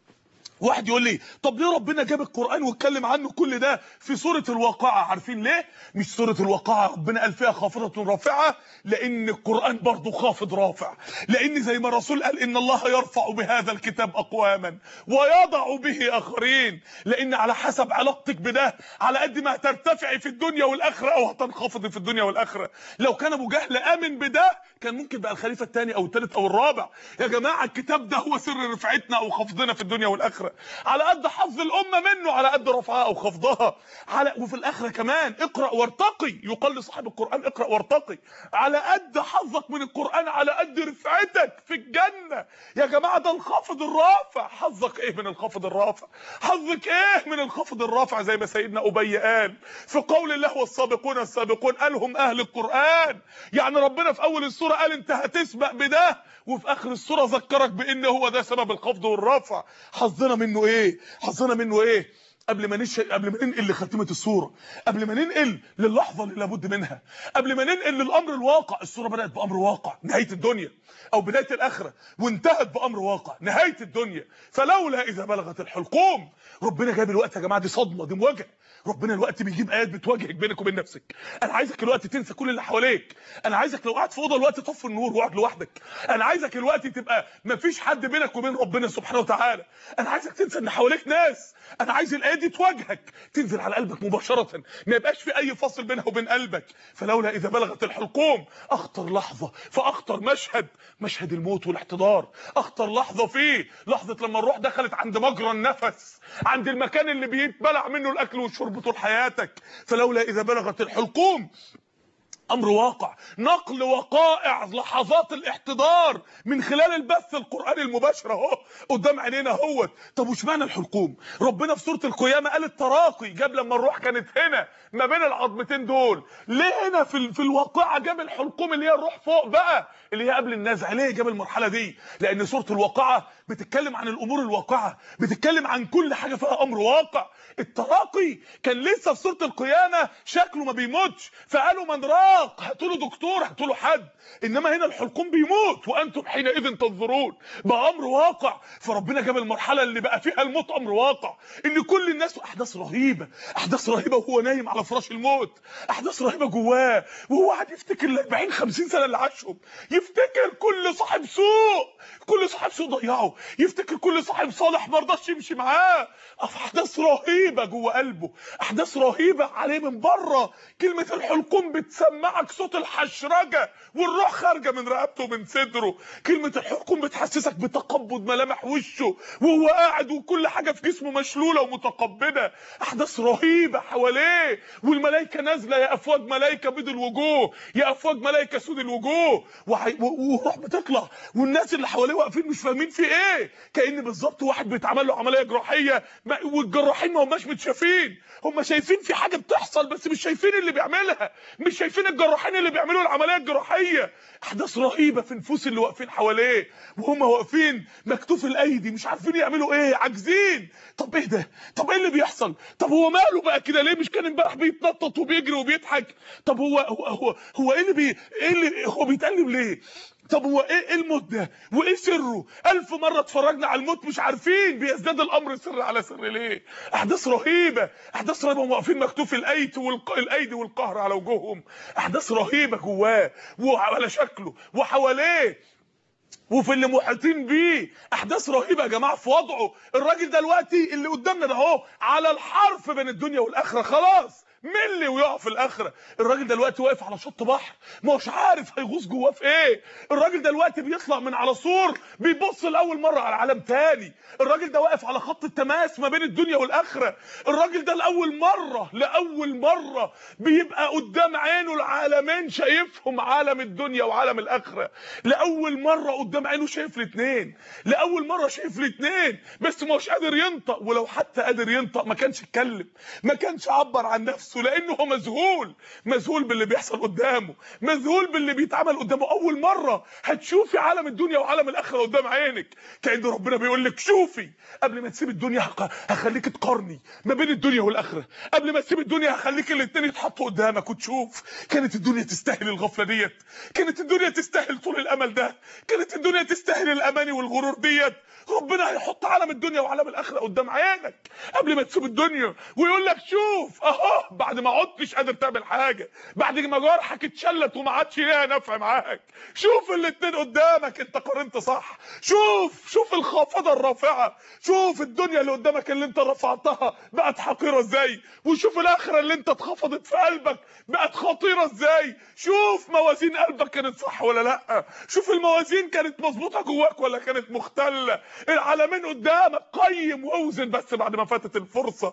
واحد يقول لي طب ليه ربنا جاب القران واتكلم عنه كل ده في سوره الواقعه عارفين ليه مش سوره الواقعه ربنا قال فيها خافضه رافعه لان القران برضه خافض رافع لان زي ما الرسول قال ان الله يرفع بهذا الكتاب اقواما ويضع به اخرين لان على حسب علاقتك بده على قد ما هترتفعي في الدنيا والاخره او هتنخفضي في الدنيا والاخره لو كان ابو جهل امن بده كان ممكن بقى الخليفه الثاني او الثالث او الرابع يا جماعه الكتاب ده هو سر رفعتنا او خفضنا في الدنيا والاخره على قد حظ الامه منه على قد رفعها او خفضها على وفي الاخره كمان اقرا وارتقي يقال لصاحب القران اقرا وارتقي على قد حظك من القران على قد رفعتك في الجنه يا جماعه ده الخافض الرافع حظك ايه من الخافض الرافع حظك ايه من الخافض الرافع زي ما سيدنا ابي قال في قول الله والسابقون السابقون قالهم اهل القران يعني ربنا في اول السوره قال انت هتسبق بده وفي اخر السوره ذكرك بان هو ده سبب الخفض والرفع حظنا منه ايه حظنا منه ايه قبل ما نش قبل ما ننقل لخاتمه الصوره قبل ما ننقل للحظه اللي لابد منها قبل ما ننقل للامر الواقع الصوره بدات بامر واقع نهايه الدنيا او بدايه الاخره وانتهت بامر واقع نهايه الدنيا فلولا اذا بلغت الحلقوم ربنا جاب الوقت يا جماعه دي صدمه دي مواجهه ربنا الوقت بيجيب ايات بتواجهك بينك وبين نفسك انا عايزك الوقت تنسى كل اللي حواليك انا عايزك لو قاعد في اوضه الوقت طفي النور واقعد لوحدك انا عايزك الوقت تبقى مفيش حد بينك وبين ربنا سبحانه وتعالى انا عايزك تنسى ان حواليك ناس انا عايز الايه دي تواجهك تنزل على قلبك مباشره ما يبقاش في اي فصل بينها وبين قلبك فلولا اذا بلغت الحلقوم اخطر لحظه فاخطر مشهد مشهد الموت والاحتضار اخطر لحظه فيه لحظه لما الروح دخلت عند مجرى النفس عند المكان اللي بيتبلع منه الاكل والشرب طول حياتك فلولا اذا بلغت الحلقوم امر واقع نقل وقائع لحظات الاحتضار من خلال البث القراني المباشر اهو قدام عينينا اهوت طب وش معنى الحلقوم ربنا في سوره القيامه قال التراقي جاب لما الروح كانت هنا ما بين العظمتين دول ليه هنا في في الواقعه جاب الحلقوم اللي هي الروح فوق بقى اللي هي قبل النزع ليه جاب المرحله دي لان سوره الواقعه بتتكلم عن الامور الواقعه بتتكلم عن كل حاجه فيها امر واقع التراقي كان لسه في سوره القيامه شكله ما بيموتش فقالوا من راق هاتوا له دكتور هاتوا له حد انما هنا الحلقوم بيموت وانتم حينئذ تنظرون بقى امر واقع فربنا جاب المرحله اللي بقى فيها الموت امر واقع ان كل الناس احداث رهيبه احداث رهيبه وهو نايم على فراش الموت احداث رهيبه جواه وهو قاعد يفتكر ال 40 50 سنه اللي عاشهم يفتكر كل صاحب سوء كل صاحب سوء ضيعه يفتكر كل صاحب صالح ما رضاش يمشي معاه احداث رهيبه جوه قلبه احداث رهيبه عليه من بره كلمه الحلقوم بتسمعك صوت الحشرجه والروح خارجه من رقبته ومن صدره كلمه الحلقوم بتحسسك بتقبض ملامح وشه وهو قاعد وكل حاجه في جسمه مشلوله ومتقبضه احداث رهيبه حواليه والملائكه نازله يا افواج ملائكه بيض الوجوه يا افواج ملائكه سود الوجوه وحي- و- وروح بتطلع والناس اللي حواليه واقفين مش فاهمين في ايه كان بالظبط واحد بيتعمل له عمليه جراحيه ما- والجراحين ما هماش متشافين هم شايفين في حاجه بتحصل بس مش شايفين اللي بيعملها مش شايفين الجراحين اللي بيعملوا العمليه الجراحيه احداث رهيبه في نفوس اللي واقفين حواليه وهم واقفين مكتوف الايدي مش عارفين يعملوا ايه عاجزين طب ايه ده طب ايه اللي بيحصل طب هو ماله بقى كده ليه مش كان امبارح بيتنطط وبيجري وبيضحك طب هو هو هو, هو ايه اللي بي ايه اللي هو بيتقلب ليه طب هو ايه ايه الموت ده وايه سره الف مره اتفرجنا على الموت مش عارفين بيزداد الامر سر على سر ليه احداث رهيبه احداث رهيبه هم واقفين مكتوف الايدي والق... الايدي والقهر على وجوههم احداث رهيبه جواه وعلى شكله وحواليه وفي اللي محيطين بيه احداث رهيبه يا جماعه في وضعه الراجل دلوقتي اللي قدامنا ده اهو على الحرف بين الدنيا والاخره خلاص ملي ويقع في الاخره الراجل دلوقتي واقف على شط بحر ما هوش عارف هيغوص جواه في ايه الراجل دلوقتي بيطلع من على سور بيبص لاول مره على عالم تاني الراجل ده واقف على خط التماس ما بين الدنيا والاخره الراجل ده لاول مره لاول مره بيبقى قدام عينه العالمين شايفهم عالم الدنيا وعالم الاخره لاول مره قدام عينه شايف الاثنين لاول مره شايف الاثنين بس ما هوش قادر ينطق ولو حتى قادر ينطق ما كانش اتكلم ما كانش عبر عن نفسه لانه هو مذهول مذهول باللي بيحصل قدامه مذهول باللي بيتعمل قدامه اول مره هتشوفي عالم الدنيا وعالم الاخره قدام عينك كأن ربنا بيقول لك شوفي قبل ما تسيب الدنيا هق- هخليك تقارني ما بين الدنيا والاخره قبل ما تسيب الدنيا هخليك الاثنين يتحطوا قدامك وتشوف كانت الدنيا تستاهل الغفله ديت كانت الدنيا تستاهل طول الامل ده كانت الدنيا تستاهل الاماني والغرور ديت ربنا هيحط عالم الدنيا وعالم الاخره قدام عينك قبل ما تسيب الدنيا ويقول لك شوف اهو بعد ما عدتش قادر تعمل حاجه بعد ما جرحك اتشلت وما عادش ليها نفع معاك شوف الاتنين قدامك انت قارنت صح شوف شوف الخافضه الرافعه شوف الدنيا اللي قدامك اللي انت رفعتها بقت حقيره ازاي وشوف الاخره اللي انت اتخفضت في قلبك بقت خطيره ازاي شوف موازين قلبك كانت صح ولا لا شوف الموازين كانت مظبوطه جواك ولا كانت مختله العالمين قدامك قيم واوزن بس بعد ما فاتت الفرصه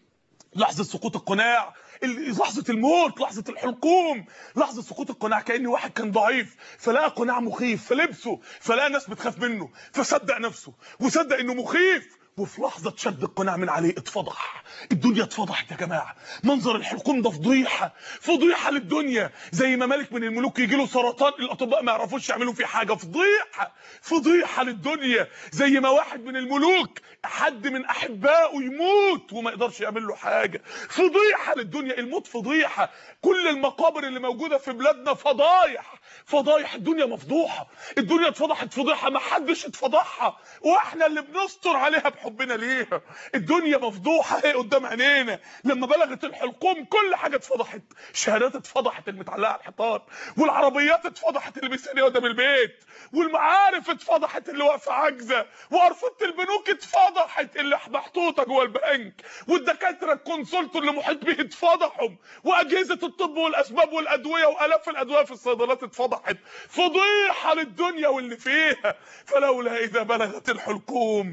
لحظه سقوط القناع ال- لحظه الموت لحظه الحلقوم لحظه سقوط القناع كان واحد كان ضعيف فلقى قناع مخيف فلبسه فلقى ناس بتخاف منه فصدق نفسه وصدق انه مخيف وفي لحظه شد القناع من عليه اتفضح الدنيا اتفضحت يا جماعه منظر الحلقوم ده فضيحه فضيحه للدنيا زي ما ملك من الملوك يجي له سرطان الاطباء ما يعرفوش يعملوا فيه حاجه فضيحه فضيحه للدنيا زي ما واحد من الملوك حد من احبائه يموت وما يقدرش يعمل له حاجه فضيحه للدنيا الموت فضيحه كل المقابر اللي موجوده في بلادنا فضايح فضايح الدنيا مفضوحه الدنيا اتفضحت فضيحه ما حدش اتفضحها واحنا اللي بنستر عليها بحبنا ليها الدنيا مفضوحه اهي قدام عينينا لما بلغت الحلقوم كل حاجه اتفضحت الشهادات اتفضحت المتعلقه على الحيطان والعربيات اتفضحت اللي مستنيه قدام البيت والمعارف اتفضحت اللي واقفه عاجزه وارصده البنوك اتفضحت اللي محطوطه جوه البنك والدكاتره الكونسلت اللي محيط بيه اتفضحوا واجهزه الطب والاسباب والادويه والاف الادويه في الصيدلات اتفضحت فضيحه للدنيا واللي فيها فلولا اذا بلغت الحلقوم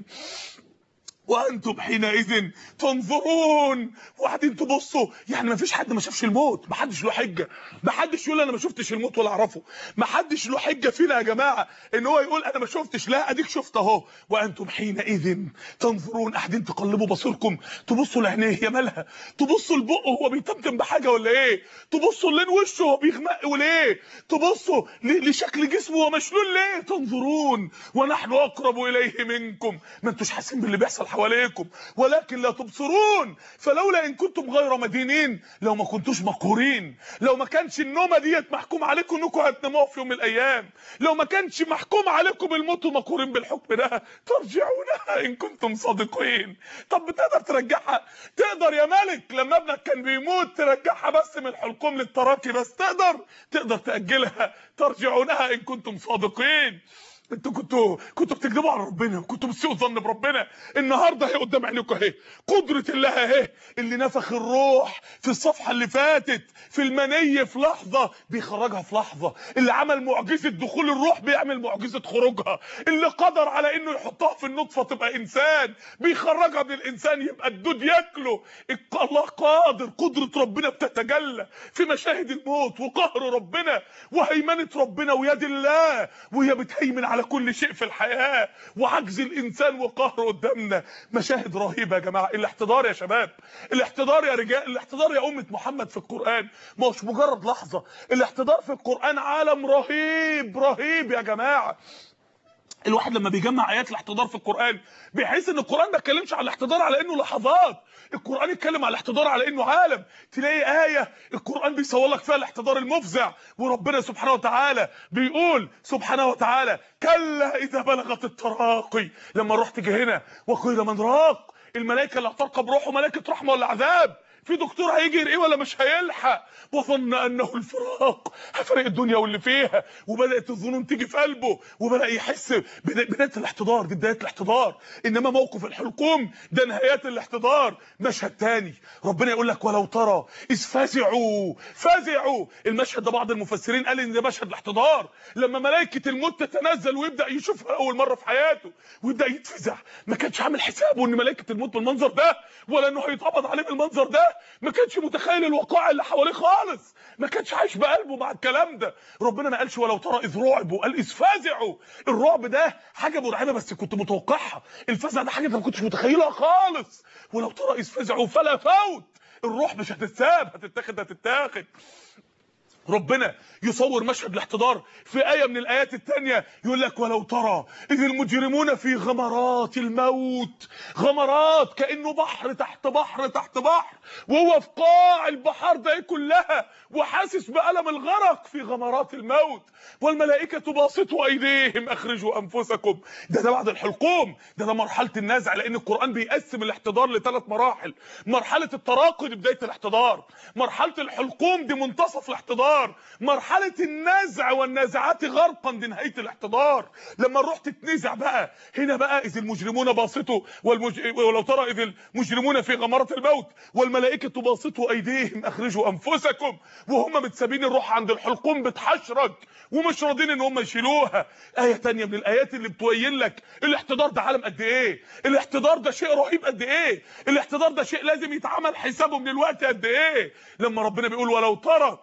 وانتم حينئذ تنظرون وبعدين تبصوا يعني ما فيش حد ما شافش الموت ما حدش له حجه ما حدش يقول انا ما شفتش الموت ولا اعرفه ما حدش له حجه فينا يا جماعه ان هو يقول انا ما شفتش لا اديك شفت اهو وانتم حينئذ تنظرون قاعدين تقلبوا بصيركم تبصوا لعينيه يا مالها تبصوا لبقه هو بيتمتم بحاجه ولا ايه تبصوا لين وشه هو بيغمق وليه تبصوا ل- لشكل جسمه هو مشلول ليه تنظرون ونحن اقرب اليه منكم ما انتوش حاسين باللي بيحصل حواليكم ولكن لا تبصرون فلولا ان كنتم غير مدينين لو ما كنتوش مقهورين لو ما كانش النومه ديت محكوم عليكم انكم هتناموها في يوم من الايام لو ما كانش محكوم عليكم الموت ومقهورين بالحكم ده ترجعونها ان كنتم صادقين طب بتقدر ترجعها تقدر يا ملك لما ابنك كان بيموت ترجعها بس من الحلقوم للتراكي بس تقدر تقدر تاجلها ترجعونها ان كنتم صادقين انتوا كنتوا كنتوا بتكذبوا على ربنا وكنتوا بتسيئوا الظن بربنا النهارده اهي قدام عينيكم اهي قدره الله اهي اللي نفخ الروح في الصفحه اللي فاتت في المنيه في لحظه بيخرجها في لحظه اللي عمل معجزه دخول الروح بيعمل معجزه خروجها اللي قدر على انه يحطها في النطفه تبقى انسان بيخرجها من الانسان يبقى الدود ياكله الله قادر قدره ربنا بتتجلى في مشاهد الموت وقهر ربنا وهيمنه ربنا ويد الله وهي بتهيمن على كل شيء في الحياه وعجز الانسان وقهره قدامنا مشاهد رهيبه يا جماعه الاحتضار يا شباب الاحتضار يا رجال الاحتضار يا امه محمد في القران ما هوش مجرد لحظه الاحتضار في القران عالم رهيب رهيب يا جماعه الواحد لما بيجمع ايات الاحتضار في القران بيحس ان القران ما اتكلمش على الاحتضار على انه لحظات القران اتكلم على الاحتضار على انه عالم تلاقي ايه القران بيصور لك فيها الاحتضار المفزع وربنا سبحانه وتعالى بيقول سبحانه وتعالى كلا اذا بلغت التراقي لما رحت هنا وقيل من راق الملائكه اللي هترقى بروحه ملائكه رحمه ولا عذاب في دكتور هيجي يرقيه ولا مش هيلحق وظن انه الفراق هفرق الدنيا واللي فيها وبدات الظنون تيجي في قلبه وبدا يحس بدايه الاحتضار دي بدايه الاحتضار انما موقف الحلقوم ده نهايات الاحتضار مشهد تاني ربنا يقول لك ولو ترى اذ فزعوا فزعوا المشهد ده بعض المفسرين قال ان ده مشهد الاحتضار لما ملائكه الموت تتنزل ويبدا يشوفها اول مره في حياته ويبدا يتفزع ما كانش عامل حسابه ان ملائكه الموت بالمنظر ده ولا انه هيتقبض عليه بالمنظر ده ما كانش متخيل الوقائع اللي حواليه خالص ما كانش عايش بقلبه مع الكلام ده ربنا ما قالش ولو ترى اذ رعبوا قال اذ فزعوا الرعب ده حاجه مرعبه بس كنت متوقعها الفزع ده حاجه انت ما كنتش متخيلها خالص ولو ترى اذ فزعوا فلا فوت الروح مش هتتساب هتتاخد هتتاخد ربنا يصور مشهد الاحتضار في آية من الآيات التانية يقول لك ولو ترى إذ المجرمون في غمرات الموت غمرات كأنه بحر تحت بحر تحت بحر وهو في قاع البحار ده كلها وحاسس بألم الغرق في غمرات الموت والملائكة باسطوا أيديهم أخرجوا أنفسكم ده ده بعد الحلقوم ده ده مرحلة النزع لأن القرآن بيقسم الاحتضار لثلاث مراحل مرحلة التراقي دي بداية الاحتضار مرحلة الحلقوم دي منتصف الاحتضار مرحلة النزع والنازعات غرقا دي نهاية الاحتضار لما الروح تتنزع بقى هنا بقى إذ المجرمون باسطوا والمج... ولو ترى إذ المجرمون في غمرة الموت والملائكة باسطوا أيديهم أخرجوا أنفسكم وهم متسابين الروح عند الحلقوم بتحشرج ومش راضين ان هم يشيلوها آية تانية من الآيات اللي بتبين لك الاحتضار ده عالم قد ايه الاحتضار ده شيء رهيب قد ايه الاحتضار ده شيء لازم يتعمل حسابه من الوقت قد ايه لما ربنا بيقول ولو ترى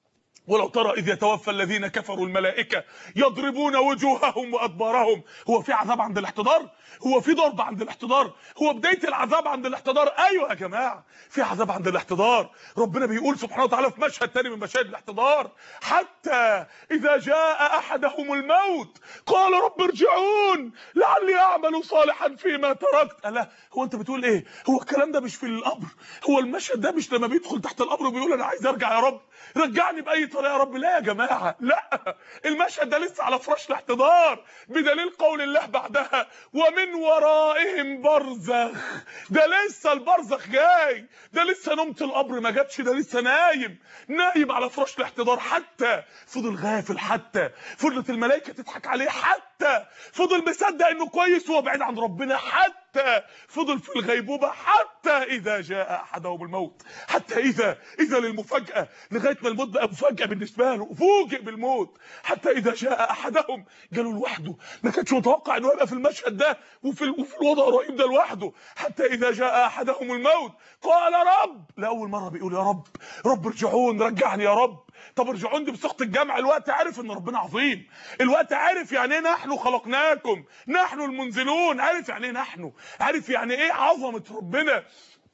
ولو ترى إذ يتوفى الذين كفروا الملائكة يضربون وجوههم وأدبارهم هو في عذاب عند الاحتضار هو في ضرب عند الاحتضار هو بداية العذاب عند الاحتضار أيوة يا جماعة في عذاب عند الاحتضار ربنا بيقول سبحانه وتعالى في مشهد تاني من مشاهد الاحتضار حتى إذا جاء أحدهم الموت قال رب ارجعون لعلي أعمل صالحا فيما تركت ألا هو أنت بتقول إيه هو الكلام ده مش في القبر هو المشهد ده مش لما بيدخل تحت القبر وبيقول أنا عايز أرجع يا رب رجعني بأي طريقه يا رب لا يا جماعه لا المشهد ده لسه على فراش الاحتضار بدليل قول الله بعدها ومن ورائهم برزخ ده لسه البرزخ جاي ده لسه نومه القبر ما جاتش ده لسه نايم نايم على فراش الاحتضار حتى فضل غافل حتى فضلت الملائكه تضحك عليه حتى فضل مصدق انه كويس وهو بعيد عن ربنا حتى فضل في الغيبوبه حتى اذا جاء احدهم الموت حتى اذا اذا للمفاجاه لغايه ما الموت بقى مفاجاه بالنسبه له فوجئ بالموت حتى اذا جاء احدهم جاله لوحده ما كانش متوقع انه يبقى في المشهد ده وفي وفي الوضع الرهيب ده لوحده حتى اذا جاء احدهم الموت قال رب لاول مره بيقول يا رب رب ارجعون رجعني يا رب طب ارجعون دي بصيغه الجمع الوقت عارف ان ربنا عظيم الوقت عارف يعني ايه نحن خلقناكم نحن المنزلون عارف يعني ايه نحن عارف يعني ايه عظمه ربنا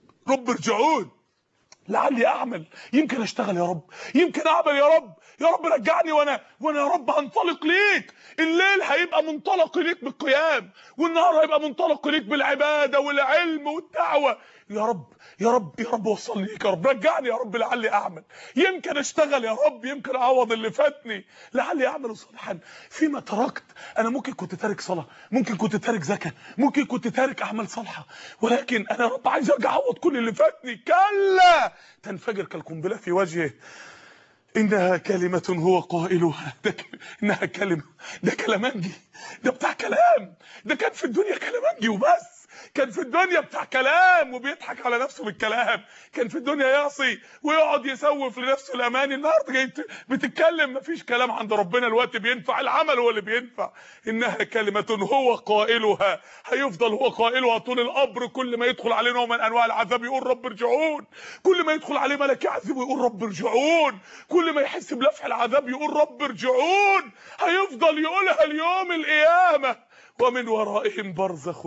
رب ارجعون لعلي اعمل يمكن اشتغل يا رب يمكن اعمل يا رب يا رب رجعني وانا وانا يا رب هنطلق ليك الليل هيبقى منطلق ليك بالقيام والنهار هيبقى منطلق ليك بالعباده والعلم والدعوه يا رب يا رب يا رب وصلني ليك يا رب رجعني يا رب لعلي اعمل يمكن اشتغل يا رب يمكن اعوض اللي فاتني لعلي اعمل صالحا فيما تركت انا ممكن كنت تارك صلاه ممكن كنت تارك زكاه ممكن كنت تارك اعمال صالحه ولكن انا يا رب عايز ارجع اعوض كل اللي فاتني كلا تنفجر كالقنبله في وجهه انها كلمة هو قائلها ده ك... انها كلمة ده كلامنجي ده بتاع كلام ده كان في الدنيا كلامنجي وبس كان في الدنيا بتاع كلام وبيضحك على نفسه بالكلام كان في الدنيا يعصي ويقعد يسوف لنفسه الاماني النهارده جاي بتتكلم مفيش كلام عند ربنا الوقت بينفع العمل هو اللي بينفع انها كلمه هو قائلها هيفضل هو قائلها طول القبر كل ما يدخل عليه نوع من انواع العذاب يقول رب ارجعون كل ما يدخل عليه ملك يعذبه يقول رب ارجعون كل ما يحس بلفح العذاب يقول رب ارجعون هيفضل يقولها اليوم القيامه ومن ورائهم برزخ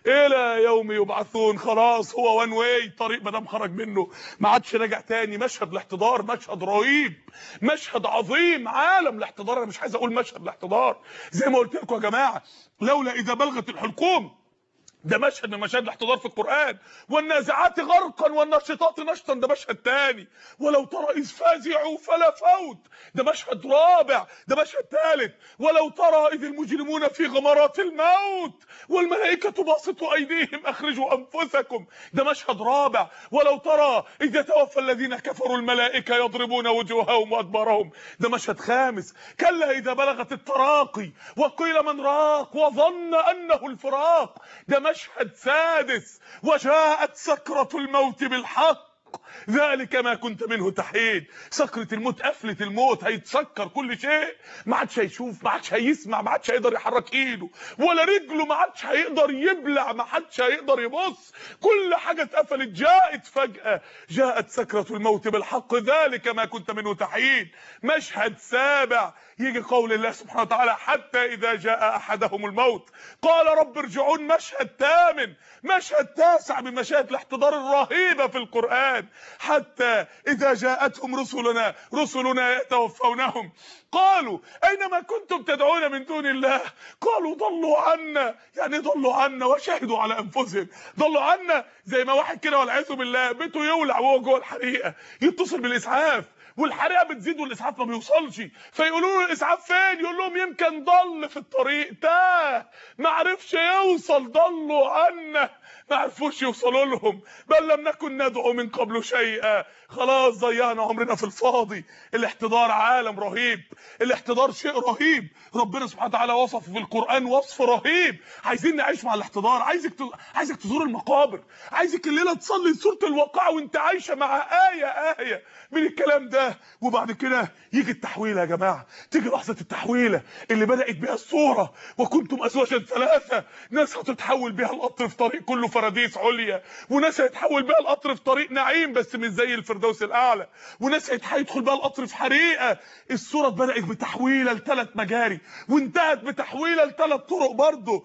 الى يوم يبعثون خلاص هو وان واي طريق ما دام خرج منه ما عادش راجع تاني مشهد الاحتضار مشهد رهيب مشهد عظيم عالم الاحتضار انا مش عايز اقول مشهد الاحتضار زي ما قلت لكم يا جماعه لولا اذا بلغت الحلقوم ده مشهد من مشاهد الاحتضار في القرآن والنازعات غرقا والناشطات نشطا ده مشهد تاني ولو ترى إذ فازعوا فلا فوت ده مشهد رابع ده مشهد ثالث ولو ترى إذ المجرمون في غمرات الموت والملائكة باسطوا أيديهم أخرجوا أنفسكم ده مشهد رابع ولو ترى إذ يتوفى الذين كفروا الملائكة يضربون وجوههم وأدبارهم ده مشهد خامس كلا إذا بلغت التراقي وقيل من راق وظن أنه الفراق ده مشهد سادس وجاءت سكرة الموت بالحق ذلك ما كنت منه تحيد سكرة الموت قفلة الموت هيتسكر كل شيء ما عادش هيشوف ما عادش هيسمع ما عادش هيقدر يحرك ايده ولا رجله ما عادش هيقدر يبلع ما عادش هيقدر يبص كل حاجة اتقفلت جاءت فجأة جاءت سكرة الموت بالحق ذلك ما كنت منه تحيد مشهد سابع يجي قول الله سبحانه وتعالى حتى إذا جاء أحدهم الموت قال رب ارجعون مشهد ثامن مشهد تاسع من مشاهد الاحتضار الرهيبة في القرآن حتى إذا جاءتهم رسلنا رسلنا يتوفونهم قالوا أينما كنتم تدعون من دون الله قالوا ضلوا عنا يعني ضلوا عنا وشهدوا على أنفسهم ضلوا عنا زي ما واحد كده والعياذ بالله بيته يولع وهو جوه الحريقة يتصل بالإسعاف والحريقه بتزيد والاسعاف ما بيوصلش فيقولوا له الاسعاف فين يقول لهم يمكن ضل في الطريق تاه ما عرفش يوصل ضلوا عنا ما عرفوش يوصلوا لهم بل لم نكن ندعو من قبل شيئا خلاص ضيعنا عمرنا في الفاضي الاحتضار عالم رهيب الاحتضار شيء رهيب ربنا سبحانه وتعالى وصفه في القرآن وصف رهيب عايزين نعيش مع الاحتضار عايزك ت... عايزك تزور المقابر عايزك الليله تصلي سوره الواقعه وانت عايشه مع آية آية من الكلام ده وبعد كده يجي التحويله يا جماعه تيجي لحظه التحويله اللي بدات بها الصوره وكنتم ازواجا ثلاثه ناس هتتحول بها القطر في طريق كله فراديس عليا وناس هيتحول بها القطر في طريق نعيم بس مش زي الفردوس الاعلى وناس هيدخل بها القطر في حريقه الصوره بدات بتحويله لثلاث مجاري وانتهت بتحويله لثلاث طرق برضه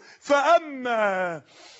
فاما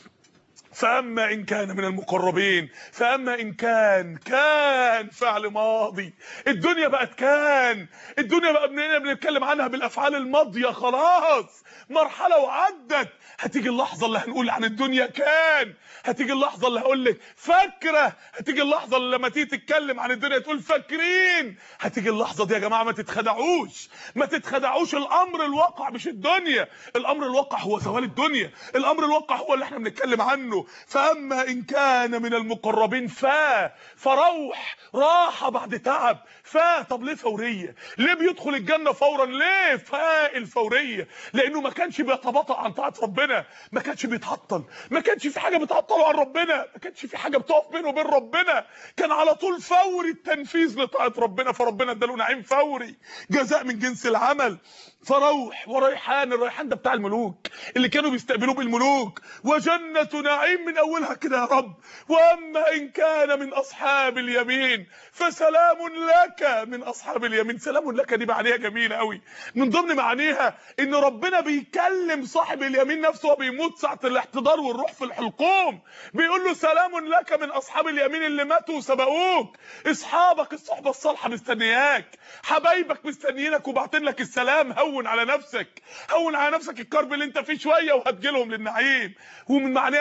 فاما ان كان من المقربين فاما ان كان كان فعل ماضي الدنيا بقت كان الدنيا بقى بننا بنتكلم عنها بالافعال الماضيه خلاص مرحله وعدت هتيجي اللحظه اللي هنقول عن الدنيا كان هتيجي اللحظه اللي هقول لك فاكره هتيجي اللحظه اللي لما تيجي تتكلم عن الدنيا تقول فاكرين هتيجي اللحظه دي يا جماعه ما تتخدعوش ما تتخدعوش الامر الواقع مش الدنيا الامر الواقع هو زوال الدنيا الامر الواقع هو اللي احنا بنتكلم عنه فاما ان كان من المقربين فا فروح راحه بعد تعب فا طب ليه فوريه ليه بيدخل الجنه فورا ليه فا الفوريه لانه ما كانش بيتباطأ عن طاعه ربنا ما كانش بيتعطل ما كانش في حاجه بتعطله عن ربنا ما كانش في حاجه بتقف بينه وبين ربنا كان على طول فوري التنفيذ لطاعه ربنا فربنا اداله نعيم فوري جزاء من جنس العمل فروح وريحان الريحان ده بتاع الملوك اللي كانوا بيستقبلوه بالملوك وجنة نعيم من اولها كده يا رب واما ان كان من اصحاب اليمين فسلام لك من اصحاب اليمين سلام لك دي معنيها جميله قوي من ضمن معانيها ان ربنا بيكلم صاحب اليمين نفسه وهو بيموت ساعه الاحتضار والروح في الحلقوم بيقول له سلام لك من اصحاب اليمين اللي ماتوا وسبقوك اصحابك الصحبه الصالحه مستنياك حبايبك مستنيينك وبعتين لك السلام هون على نفسك هون على نفسك الكرب اللي انت فيه شويه وهتجيلهم للنعيم ومن معناها سلام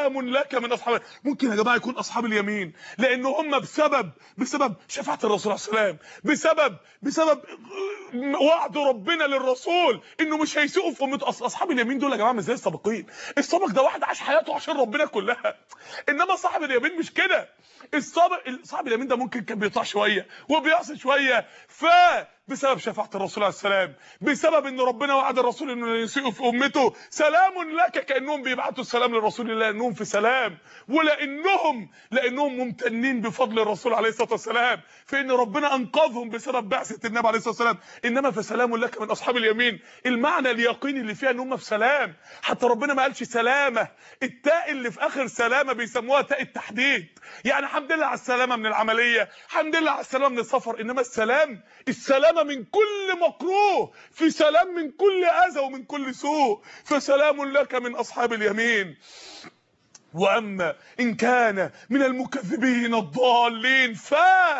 سلام لك من اصحاب ممكن يا جماعه يكون اصحاب اليمين لان هم بسبب بسبب شفاعه الرسول عليه السلام بسبب بسبب وعد ربنا للرسول انه مش هيسوقوا في امته اصل اصحاب اليمين دول يا جماعه مش زي السابقين السابق ده واحد عاش حياته عشان ربنا كلها انما صاحب اليمين مش كده السابق صاحب اليمين ده ممكن كان بيطلع شويه وبيعصي شويه ف بسبب شفاعة الرسول عليه السلام بسبب ان ربنا وعد الرسول انه يسيئوا في امته سلام لك كانهم بيبعتوا السلام للرسول الله انهم في سلام ولانهم لانهم ممتنين بفضل الرسول عليه الصلاه والسلام في ان ربنا انقذهم بسبب بعثه النبي عليه الصلاه والسلام انما فسلام لك من اصحاب اليمين المعنى اليقيني اللي فيها ان هم في سلام حتى ربنا ما قالش سلامه التاء اللي في اخر سلامه بيسموها تاء التحديد يعني الحمد لله على السلامه من العمليه الحمد لله على السلامه من السفر انما السلام السلامه من كل مكروه في سلام من كل اذى ومن كل سوء فسلام لك من اصحاب اليمين واما ان كان من المكذبين الضالين ف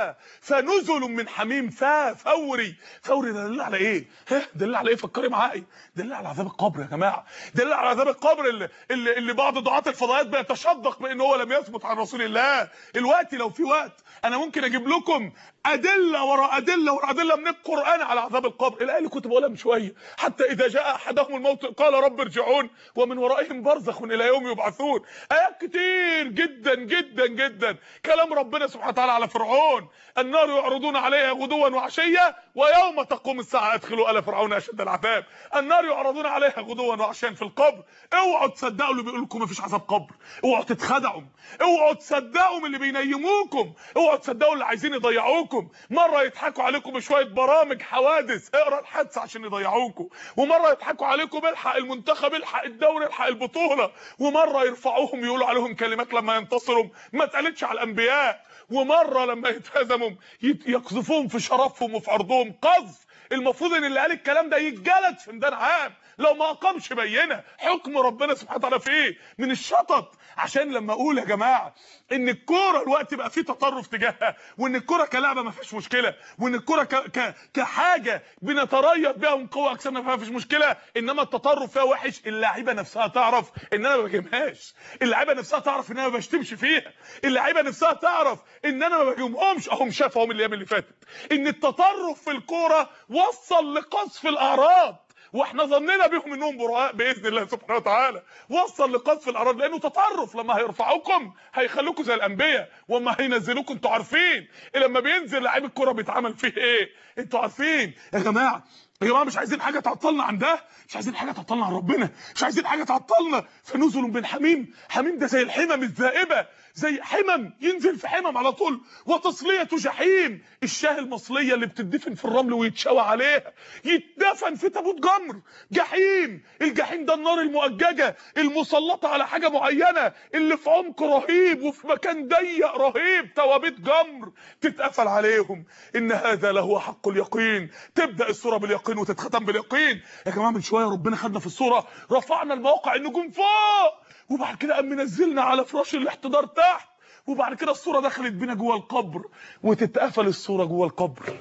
فنزل من حميم فا فوري فوري ده دليل على ايه ها دليل على ايه فكري معايا دليل على عذاب القبر يا جماعه دليل على عذاب القبر اللي اللي, اللي بعض دعاة الفضائيات بيتشدق بان هو لم يثبت عن رسول الله الوقت لو في وقت انا ممكن اجيب لكم ادله ورا ادله ورا ادله من القران على عذاب القبر الايه اللي كنت بقولها من شويه حتى اذا جاء احدهم الموت قال رب ارجعون ومن ورائهم برزخ الى يوم يبعثون ايات كتير جدا جدا جدا كلام ربنا سبحانه وتعالى على فرعون النار يعرضون عليها غدوا وعشيا ويوم تقوم الساعه ادخلوا ال فرعون اشد العذاب النار يعرضون عليها غدوا وعشيا في القبر اوعوا تصدقوا اللي بيقول لكم مفيش عذاب قبر اوعوا تتخدعوا اوعوا تصدقوا من اللي بينيموكم اوعوا تصدقوا اللي عايزين يضيعوكم مره يضحكوا عليكم بشويه برامج حوادث اقرا الحادثه عشان يضيعوكم ومره يضحكوا عليكم الحق المنتخب الحق الدوري الحق البطوله ومره يرفعوهم يقولوا عليهم كلمات لما ينتصروا ما اتقالتش على الانبياء ومره لما يتهزموا يقذفوهم في شرفهم وفي عرضهم قذف المفروض ان اللي قال الكلام ده يتجلد في ميدان عام لو ما اقامش بينه حكم ربنا سبحانه وتعالى فيه من الشطط عشان لما اقول يا جماعه ان الكوره الوقت بقى فيه تطرف تجاهها وان الكوره كلعبه ما فيش مشكله وان الكوره ك... ك... كحاجه بنتريض بيها ونقوي اجسامنا ما فيش مشكله انما التطرف فيها وحش اللعيبه نفسها تعرف ان انا ما بهاجمهاش اللعيبه نفسها تعرف ان انا ما بشتمش فيها اللعيبه نفسها تعرف ان انا ما بهاجمهمش اهم شافهم الايام اللي فاتت ان التطرف في الكوره وصل لقذف الاعراض واحنا ظننا بهم انهم براء باذن الله سبحانه وتعالى وصل لقذف الاعراض لانه تطرف لما هيرفعوكم هيخلوكم زي الانبياء واما هينزلوكم انتوا عارفين لما بينزل لعيب الكوره بيتعمل فيه ايه انتوا عارفين يا جماعه يا جماعه مش عايزين حاجه تعطلنا عن ده مش عايزين حاجه تعطلنا عن ربنا مش عايزين حاجه تعطلنا فنزل من حميم حميم ده زي الحمم الذائبه زي حمم ينزل في حمم على طول وتصليه جحيم الشاه المصليه اللي بتدفن في الرمل ويتشوى عليها يتدفن في تابوت جمر جحيم الجحيم ده النار المؤججه المسلطه على حاجه معينه اللي في عمق رهيب وفي مكان ضيق رهيب توابيت جمر تتقفل عليهم ان هذا لهو حق اليقين تبدا السوره باليقين وتتختم باليقين يا جماعه من شويه ربنا خدنا في الصوره رفعنا المواقع النجوم فوق وبعد كده قام منزلنا على فراش الاحتضار تحت وبعد كده الصوره دخلت بينا جوه القبر وتتقفل الصوره جوه القبر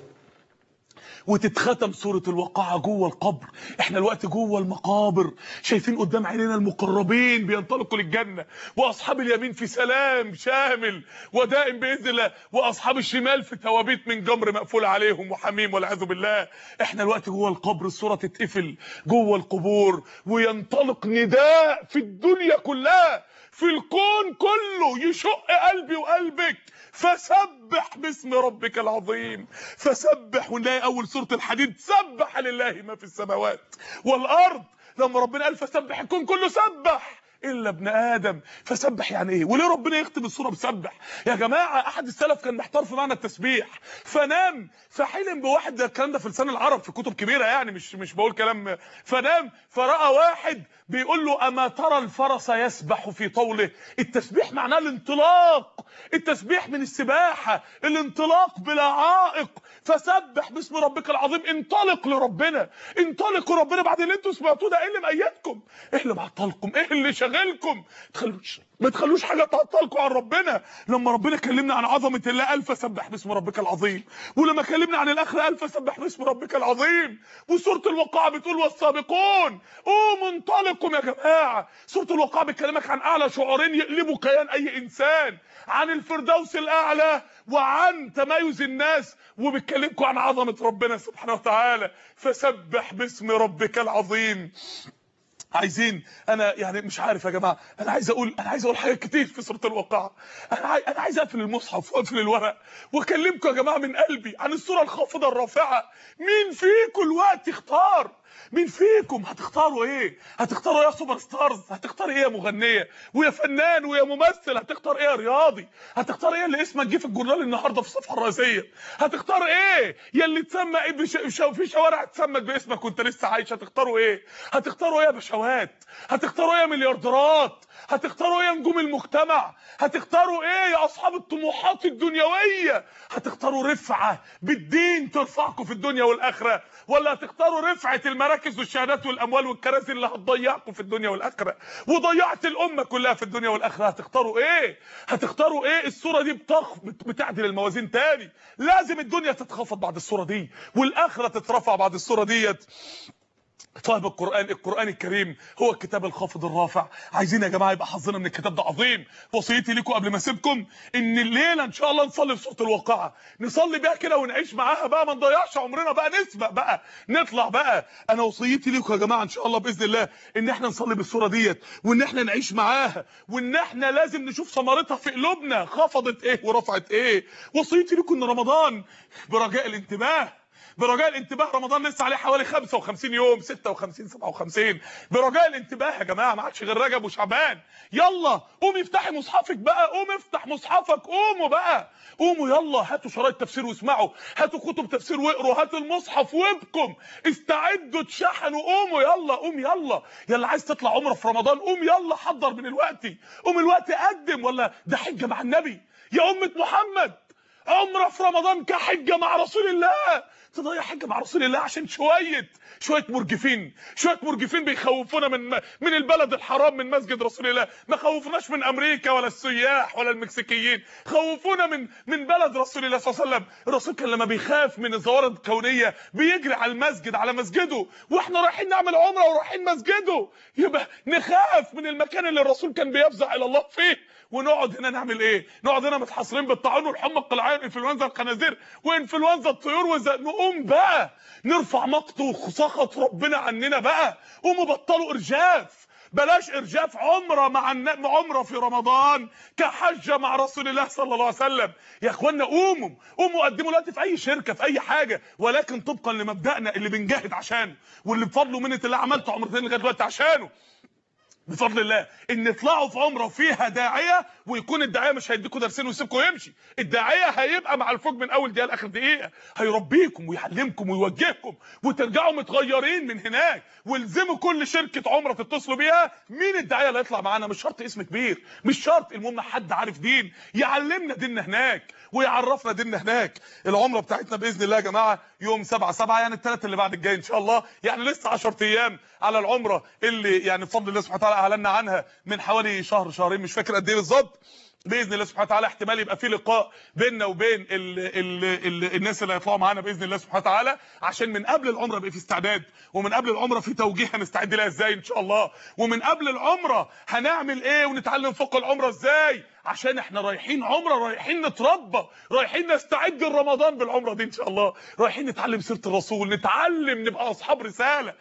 وتتختم سوره الواقعه جوه القبر احنا الوقت جوه المقابر شايفين قدام عينينا المقربين بينطلقوا للجنه واصحاب اليمين في سلام شامل ودائم باذن الله واصحاب الشمال في توابيت من جمر مقفول عليهم وحميم والعياذ بالله احنا الوقت جوه القبر الصوره تتقفل جوه القبور وينطلق نداء في الدنيا كلها في الكون كله يشق قلبي وقلبك فسبح باسم ربك العظيم فسبح ونلاقي اول سوره الحديد سبح لله ما في السماوات والارض لما ربنا قال فسبح الكون كله سبح الا ابن ادم فسبح يعني ايه وليه ربنا يختم السوره بسبح يا جماعه احد السلف كان محتار في معنى التسبيح فنام فحلم بواحد ده الكلام ده في لسان العرب في كتب كبيره يعني مش مش بقول كلام فنام فراى واحد بيقول له اما ترى الفرس يسبح في طوله التسبيح معناه الانطلاق التسبيح من السباحه الانطلاق بلا عائق فسبح باسم ربك العظيم انطلق لربنا انطلقوا ربنا بعد اللي انتوا سمعتوه ده ايه اللي مقيدكم ايه اللي معطلكم ايه اللي شغال تشغلكم تخلوش ما تخلوش حاجه تعطلكم عن ربنا لما ربنا كلمنا عن عظمه الله الف سبح باسم ربك العظيم ولما كلمنا عن الاخره الف سبح باسم ربك العظيم وسوره الواقعه بتقول والسابقون قوموا انطلقوا يا جماعه سوره الواقعه بتكلمك عن اعلى شعورين يقلبوا كيان اي انسان عن الفردوس الاعلى وعن تميز الناس وبتكلمكم عن عظمه ربنا سبحانه وتعالى فسبح باسم ربك العظيم عايزين انا يعني مش عارف يا جماعه انا عايز اقول انا عايز اقول حاجات كتير في سوره الواقعه انا عايز انا عايز اقفل المصحف واقفل الورق واكلمكم يا جماعه من قلبي عن السوره الخافضه الرافعه مين فيكم الوقت يختار مين فيكم هتختاروا ايه هتختاروا يا سوبر ستارز هتختار ايه يا مغنيه ويا فنان ويا ممثل هتختار ايه يا رياضي هتختار ايه اللي اسمك جه في الجورنال النهارده في الصفحه الرئيسيه هتختار ايه يا اللي اتسمى ايه بش... شو... في شوارع اتسمت باسمك وانت لسه عايش هتختاروا ايه هتختاروا ايه يا بشوات هتختاروا ايه يا مليارديرات هتختاروا ايه يا نجوم المجتمع هتختاروا ايه يا اصحاب الطموحات الدنيويه هتختاروا رفعه بالدين ترفعكم في الدنيا والاخره ولا هتختاروا رفعه المراكز والشهادات والاموال والكراسي اللي هتضيعكم في الدنيا والاخره وضيعت الامه كلها في الدنيا والاخره هتختاروا ايه هتختاروا ايه الصوره دي بتخ بتعدل الموازين تاني لازم الدنيا تتخفض بعد الصوره دي والاخره تترفع بعد الصوره ديت طيب القرآن القرآن الكريم هو الكتاب الخافض الرافع عايزين يا جماعة يبقى حظنا من الكتاب ده عظيم وصيتي لكم قبل ما اسيبكم ان الليلة ان شاء الله نصلي في سورة الواقعة نصلي بيها كده ونعيش معاها بقى ما نضيعش عمرنا بقى نسبق بقى نطلع بقى انا وصيتي لكم يا جماعة ان شاء الله بإذن الله ان احنا نصلي بالسورة ديت وان احنا نعيش معاها وان احنا لازم نشوف ثمرتها في قلوبنا خفضت ايه ورفعت ايه وصيتي لكم ان رمضان برجاء الانتباه برجاء الانتباه رمضان لسه عليه حوالي 55 يوم 56 57 برجاء الانتباه يا جماعه ما عادش غير رجب وشعبان يلا قومي افتحي مصحفك بقى قوم افتح مصحفك قوموا بقى قوموا يلا هاتوا شرايط تفسير واسمعوا هاتوا كتب تفسير واقروا هاتوا المصحف وابكم استعدوا تشحنوا قوموا يلا قوم يلا يلا عايز تطلع عمره في رمضان قوم يلا حضر من الوقت قوم الوقت قدم ولا ده حجه مع النبي يا امه محمد عمره في رمضان كحجه مع رسول الله تضيع حجه مع رسول الله عشان شويه شويه مرجفين شويه مرجفين بيخوفونا من من البلد الحرام من مسجد رسول الله ما خوفناش من امريكا ولا السياح ولا المكسيكيين خوفونا من من بلد رسول الله صلى الله عليه وسلم الرسول كان لما بيخاف من الظواهر الكونيه بيجري على المسجد على مسجده واحنا رايحين نعمل عمره ورايحين مسجده يبقى نخاف من المكان اللي الرسول كان بيفزع الى الله فيه ونقعد هنا نعمل ايه نقعد هنا متحصرين بالطاعون والحمى القلعان انفلونزا الخنازير وانفلونزا الطيور وز... نقوم بقى نرفع مقت وسخط ربنا عننا بقى قوموا بطلوا ارجاف بلاش ارجاف عمره مع الن... عمره في رمضان كحجه مع رسول الله صلى الله عليه وسلم يا اخوانا قوموا قوموا قدموا دلوقتي في اي شركه في اي حاجه ولكن طبقا لمبدأنا اللي بنجاهد عشانه واللي بفضل ومنه الله عملت عمرتين لغايه دلوقتي عشانه بفضل الله ان يطلعوا في عمره فيها داعيه ويكون الداعيه مش هيديكوا درسين ويسيبكم ويمشي الداعيه هيبقى مع الفوج من اول دقيقه لاخر دقيقه هيربيكم ويعلمكم ويوجهكم وترجعوا متغيرين من هناك والزموا كل شركه عمره تتصلوا بيها مين الداعيه اللي هيطلع معانا مش شرط اسم كبير مش شرط المهم حد عارف دين يعلمنا ديننا هناك ويعرفنا ديننا هناك العمره بتاعتنا باذن الله يا جماعه يوم 7 7 يعني الثلاث اللي بعد الجاي ان شاء الله يعني لسه 10 ايام على العمره اللي يعني بفضل الله سبحانه وتعالى اعلنا عنها من حوالي شهر شهرين مش فاكر قد ايه بالظبط باذن الله سبحانه وتعالى احتمال يبقى في لقاء بيننا وبين ال ال ال الناس اللي هيطلعوا معانا باذن الله سبحانه وتعالى عشان من قبل العمره يبقى في استعداد ومن قبل العمره في توجيه هنستعد لها ازاي ان شاء الله ومن قبل العمره هنعمل ايه ونتعلم فوق العمره ازاي عشان احنا رايحين عمره رايحين نتربى رايحين نستعد لرمضان بالعمره دي ان شاء الله رايحين نتعلم سيره الرسول نتعلم نبقى اصحاب رساله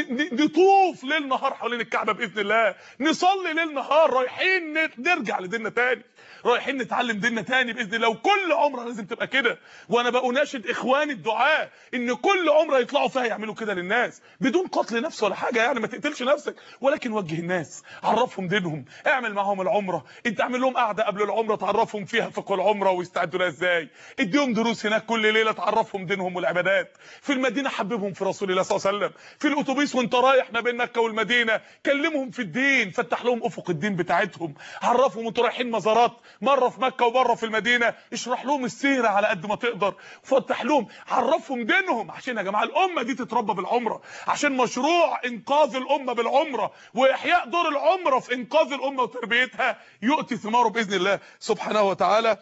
نطوف ليل نهار حوالين الكعبه باذن الله نصلي ليل نهار رايحين نرجع لديننا تاني رايحين نتعلم ديننا تاني باذن الله وكل عمره لازم تبقى كده وانا بقى اناشد اخواني الدعاء ان كل عمره يطلعوا فيها يعملوا كده للناس بدون قتل نفس ولا حاجه يعني ما تقتلش نفسك ولكن وجه الناس عرفهم دينهم اعمل معاهم العمره انت اعمل لهم قعده قاعده قبل العمره تعرفهم فيها فقه العمره ويستعدوا لها ازاي اديهم دروس هناك كل ليله تعرفهم دينهم والعبادات في المدينه حببهم في رسول الله صلى الله عليه وسلم في الاتوبيس وانت رايح ما بين مكه والمدينه كلمهم في الدين فتح لهم افق الدين بتاعتهم عرفهم وانتوا رايحين مزارات مره في مكه ومره في المدينه اشرح لهم السيره على قد ما تقدر فتح لهم عرفهم دينهم عشان يا جماعه الامه دي تتربى بالعمره عشان مشروع انقاذ الامه بالعمره واحياء دور العمره في انقاذ الامه وتربيتها يؤتي ثماره باذن الله سبحانه وتعالى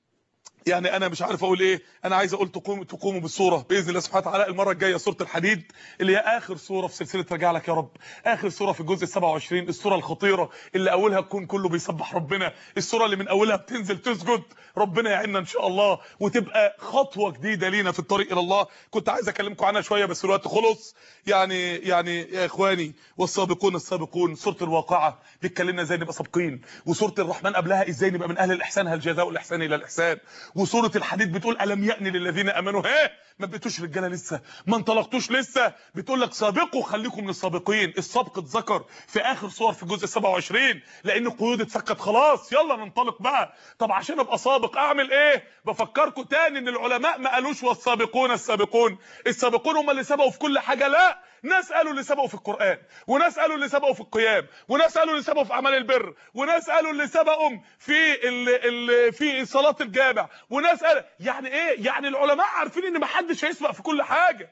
يعني انا مش عارف اقول ايه انا عايز اقول تقوم تقوموا بالصوره باذن الله سبحانه وتعالى المره الجايه سوره الحديد اللي هي اخر سوره في سلسله رجع لك يا رب اخر سوره في الجزء 27 السوره الخطيره اللي اولها تكون كله بيسبح ربنا السوره اللي من اولها بتنزل تسجد ربنا يعيننا ان شاء الله وتبقى خطوه جديده لينا في الطريق الى الله كنت عايز اكلمكم عنها شويه بس الوقت خلص يعني يعني يا اخواني والسابقون السابقون سوره الواقعه بتكلمنا ازاي نبقى سابقين وسوره الرحمن قبلها ازاي نبقى من اهل الاحسان هل جزاء الاحسان الى الاحسان وسوره الحديد بتقول الم يأن للذين امنوا ها ما بقيتوش رجاله لسه ما انطلقتوش لسه بتقول لك سابقوا خليكم من السابقين السبق اتذكر في اخر صور في الجزء 27 لان القيود اتفكت خلاص يلا ننطلق بقى طب عشان ابقى سابق اعمل ايه بفكركم تاني ان العلماء ما قالوش والسابقون السابقون السابقون هم اللي سبقوا في كل حاجه لا ناس قالوا اللي سبقوا في القرآن وناس قالوا اللي سبقوا في القيام وناس قالوا اللي سبقوا في اعمال البر وناس قالوا اللي سبقوا في ال ال في صلاة الجامع وناس قال يعني ايه يعني العلماء عارفين ان ما حدش هيسبق في كل حاجة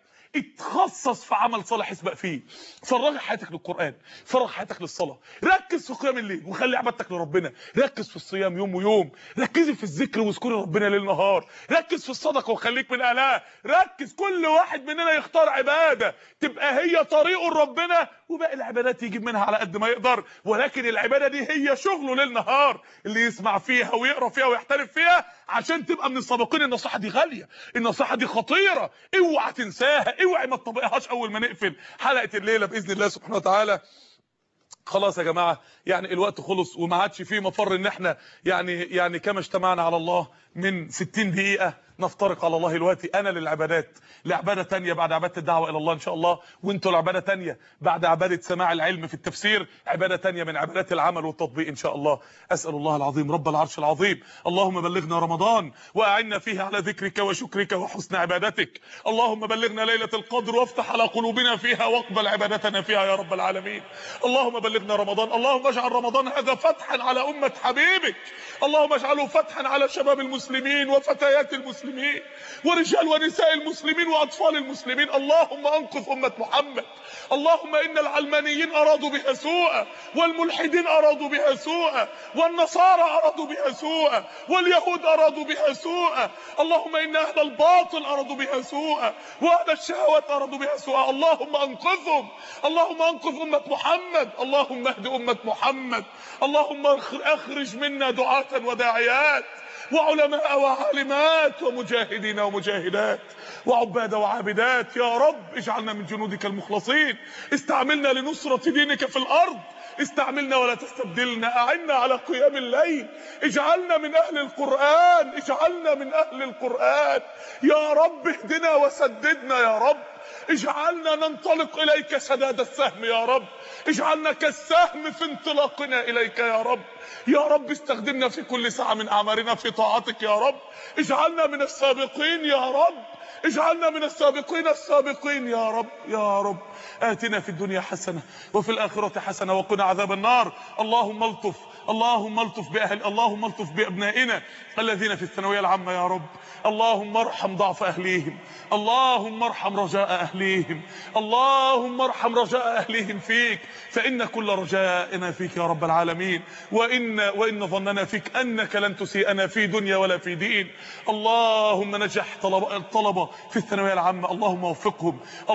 اتخصص في عمل صالح اسبق فيه فرغ حياتك للقران فرغ حياتك للصلاه ركز في قيام الليل وخلي عبادتك لربنا ركز في الصيام يوم ويوم ركزي في الذكر واذكري ربنا ليل نهار ركز في الصدقه وخليك من اهلها ركز كل واحد مننا يختار عباده تبقى هي طريقه لربنا وباقي العبادات يجيب منها على قد ما يقدر ولكن العباده دي هي شغله ليل نهار اللي يسمع فيها ويقرا فيها ويحترف فيها عشان تبقى من السابقين النصيحه دي غاليه النصيحه دي خطيره اوعى تنساها اوعى ما تطبقهاش اول ما نقفل حلقه الليله باذن الله سبحانه وتعالى خلاص يا جماعه يعني الوقت خلص وما عادش فيه مفر ان احنا يعني يعني كما اجتمعنا على الله من 60 دقيقه نفترق على الله دلوقتي انا للعبادات لعباده تانية بعد عباده الدعوه الى الله ان شاء الله وانتوا لعباده تانية بعد عباده سماع العلم في التفسير عباده تانية من عبادات العمل والتطبيق ان شاء الله اسال الله العظيم رب العرش العظيم اللهم بلغنا رمضان واعنا فيه على ذكرك وشكرك وحسن عبادتك اللهم بلغنا ليله القدر وافتح على قلوبنا فيها واقبل عبادتنا فيها يا رب العالمين اللهم بلغنا رمضان اللهم اجعل رمضان هذا فتحا على امه حبيبك اللهم اجعله فتحا على شباب المسلمين وفتيات المسلمين ورجال ونساء المسلمين واطفال المسلمين اللهم انقذ امه محمد اللهم ان العلمانيين ارادوا بها سوءا والملحدين ارادوا بها سوءا والنصارى ارادوا بها سوءا واليهود ارادوا بها سوءا اللهم ان اهل الباطل ارادوا بها سوءا واهل الشهوات ارادوا بها سوءا اللهم انقذهم اللهم انقذ امه محمد اللهم اهد امه محمد اللهم اخرج منا دعاة وداعيات وعلماء وعالمات ومجاهدين ومجاهدات وعباد وعابدات يا رب اجعلنا من جنودك المخلصين استعملنا لنصرة دينك في الأرض استعملنا ولا تستبدلنا أعنا على قيام الليل اجعلنا من أهل القرآن اجعلنا من أهل القرآن يا رب اهدنا وسددنا يا رب اجعلنا ننطلق إليك سداد السهم يا رب اجعلنا كالسهم في انطلاقنا إليك يا رب يا رب استخدمنا في كل ساعة من أعمارنا في طاعتك يا رب اجعلنا من السابقين يا رب اجعلنا من السابقين السابقين يا رب يا رب آتنا في الدنيا حسنة وفي الآخرة حسنة وقنا عذاب النار اللهم الطف اللهم الطف بأهل اللهم الطف بأبنائنا الذين في الثانوية العامة يا رب اللهم ارحم ضعف أهليهم اللهم ارحم رجاء أهليهم اللهم ارحم رجاء أهليهم فيك فإن كل رجائنا فيك يا رب العالمين وإن, وإن ظننا فيك أنك لن تسيئنا في دنيا ولا في دين اللهم نجح طلبة, الطلبة في الثانوية العامة اللهم وفقهم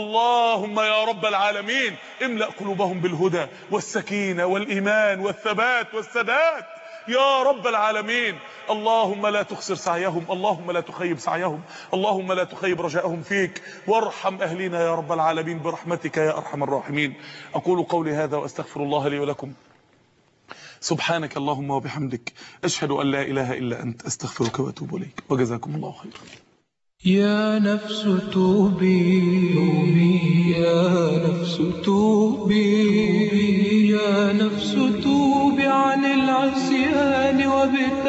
اللهم يا رب العالمين املأ قلوبهم بالهدى والسكينة والإيمان والثبات والسداد يا رب العالمين اللهم لا تخسر سعيهم اللهم لا تخيب سعيهم اللهم لا تخيب رجائهم فيك وارحم أهلنا يا رب العالمين برحمتك يا أرحم الراحمين أقول قولي هذا وأستغفر الله لي ولكم سبحانك اللهم وبحمدك أشهد أن لا إله إلا أنت أستغفرك وأتوب إليك وجزاكم الله خيرا
يا نفس توبي يا نفس توبي يا نفس توبي عن العصيان وبالتوبة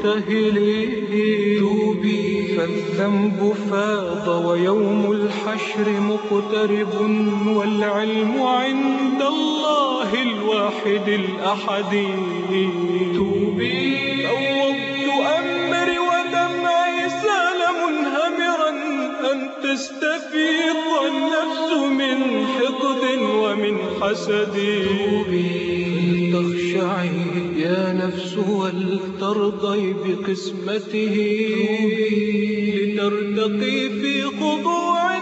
المبتهلين توبي فالذنب فاض ويوم الحشر مقترب والعلم عند الله الواحد الأحد توبي فوضت أمري ودمعي سال منهمرا أن تستفيض النفس من حقد ومن حسد فلتخشعي يا نفس ولترضي بقسمته لترتقي في خضوع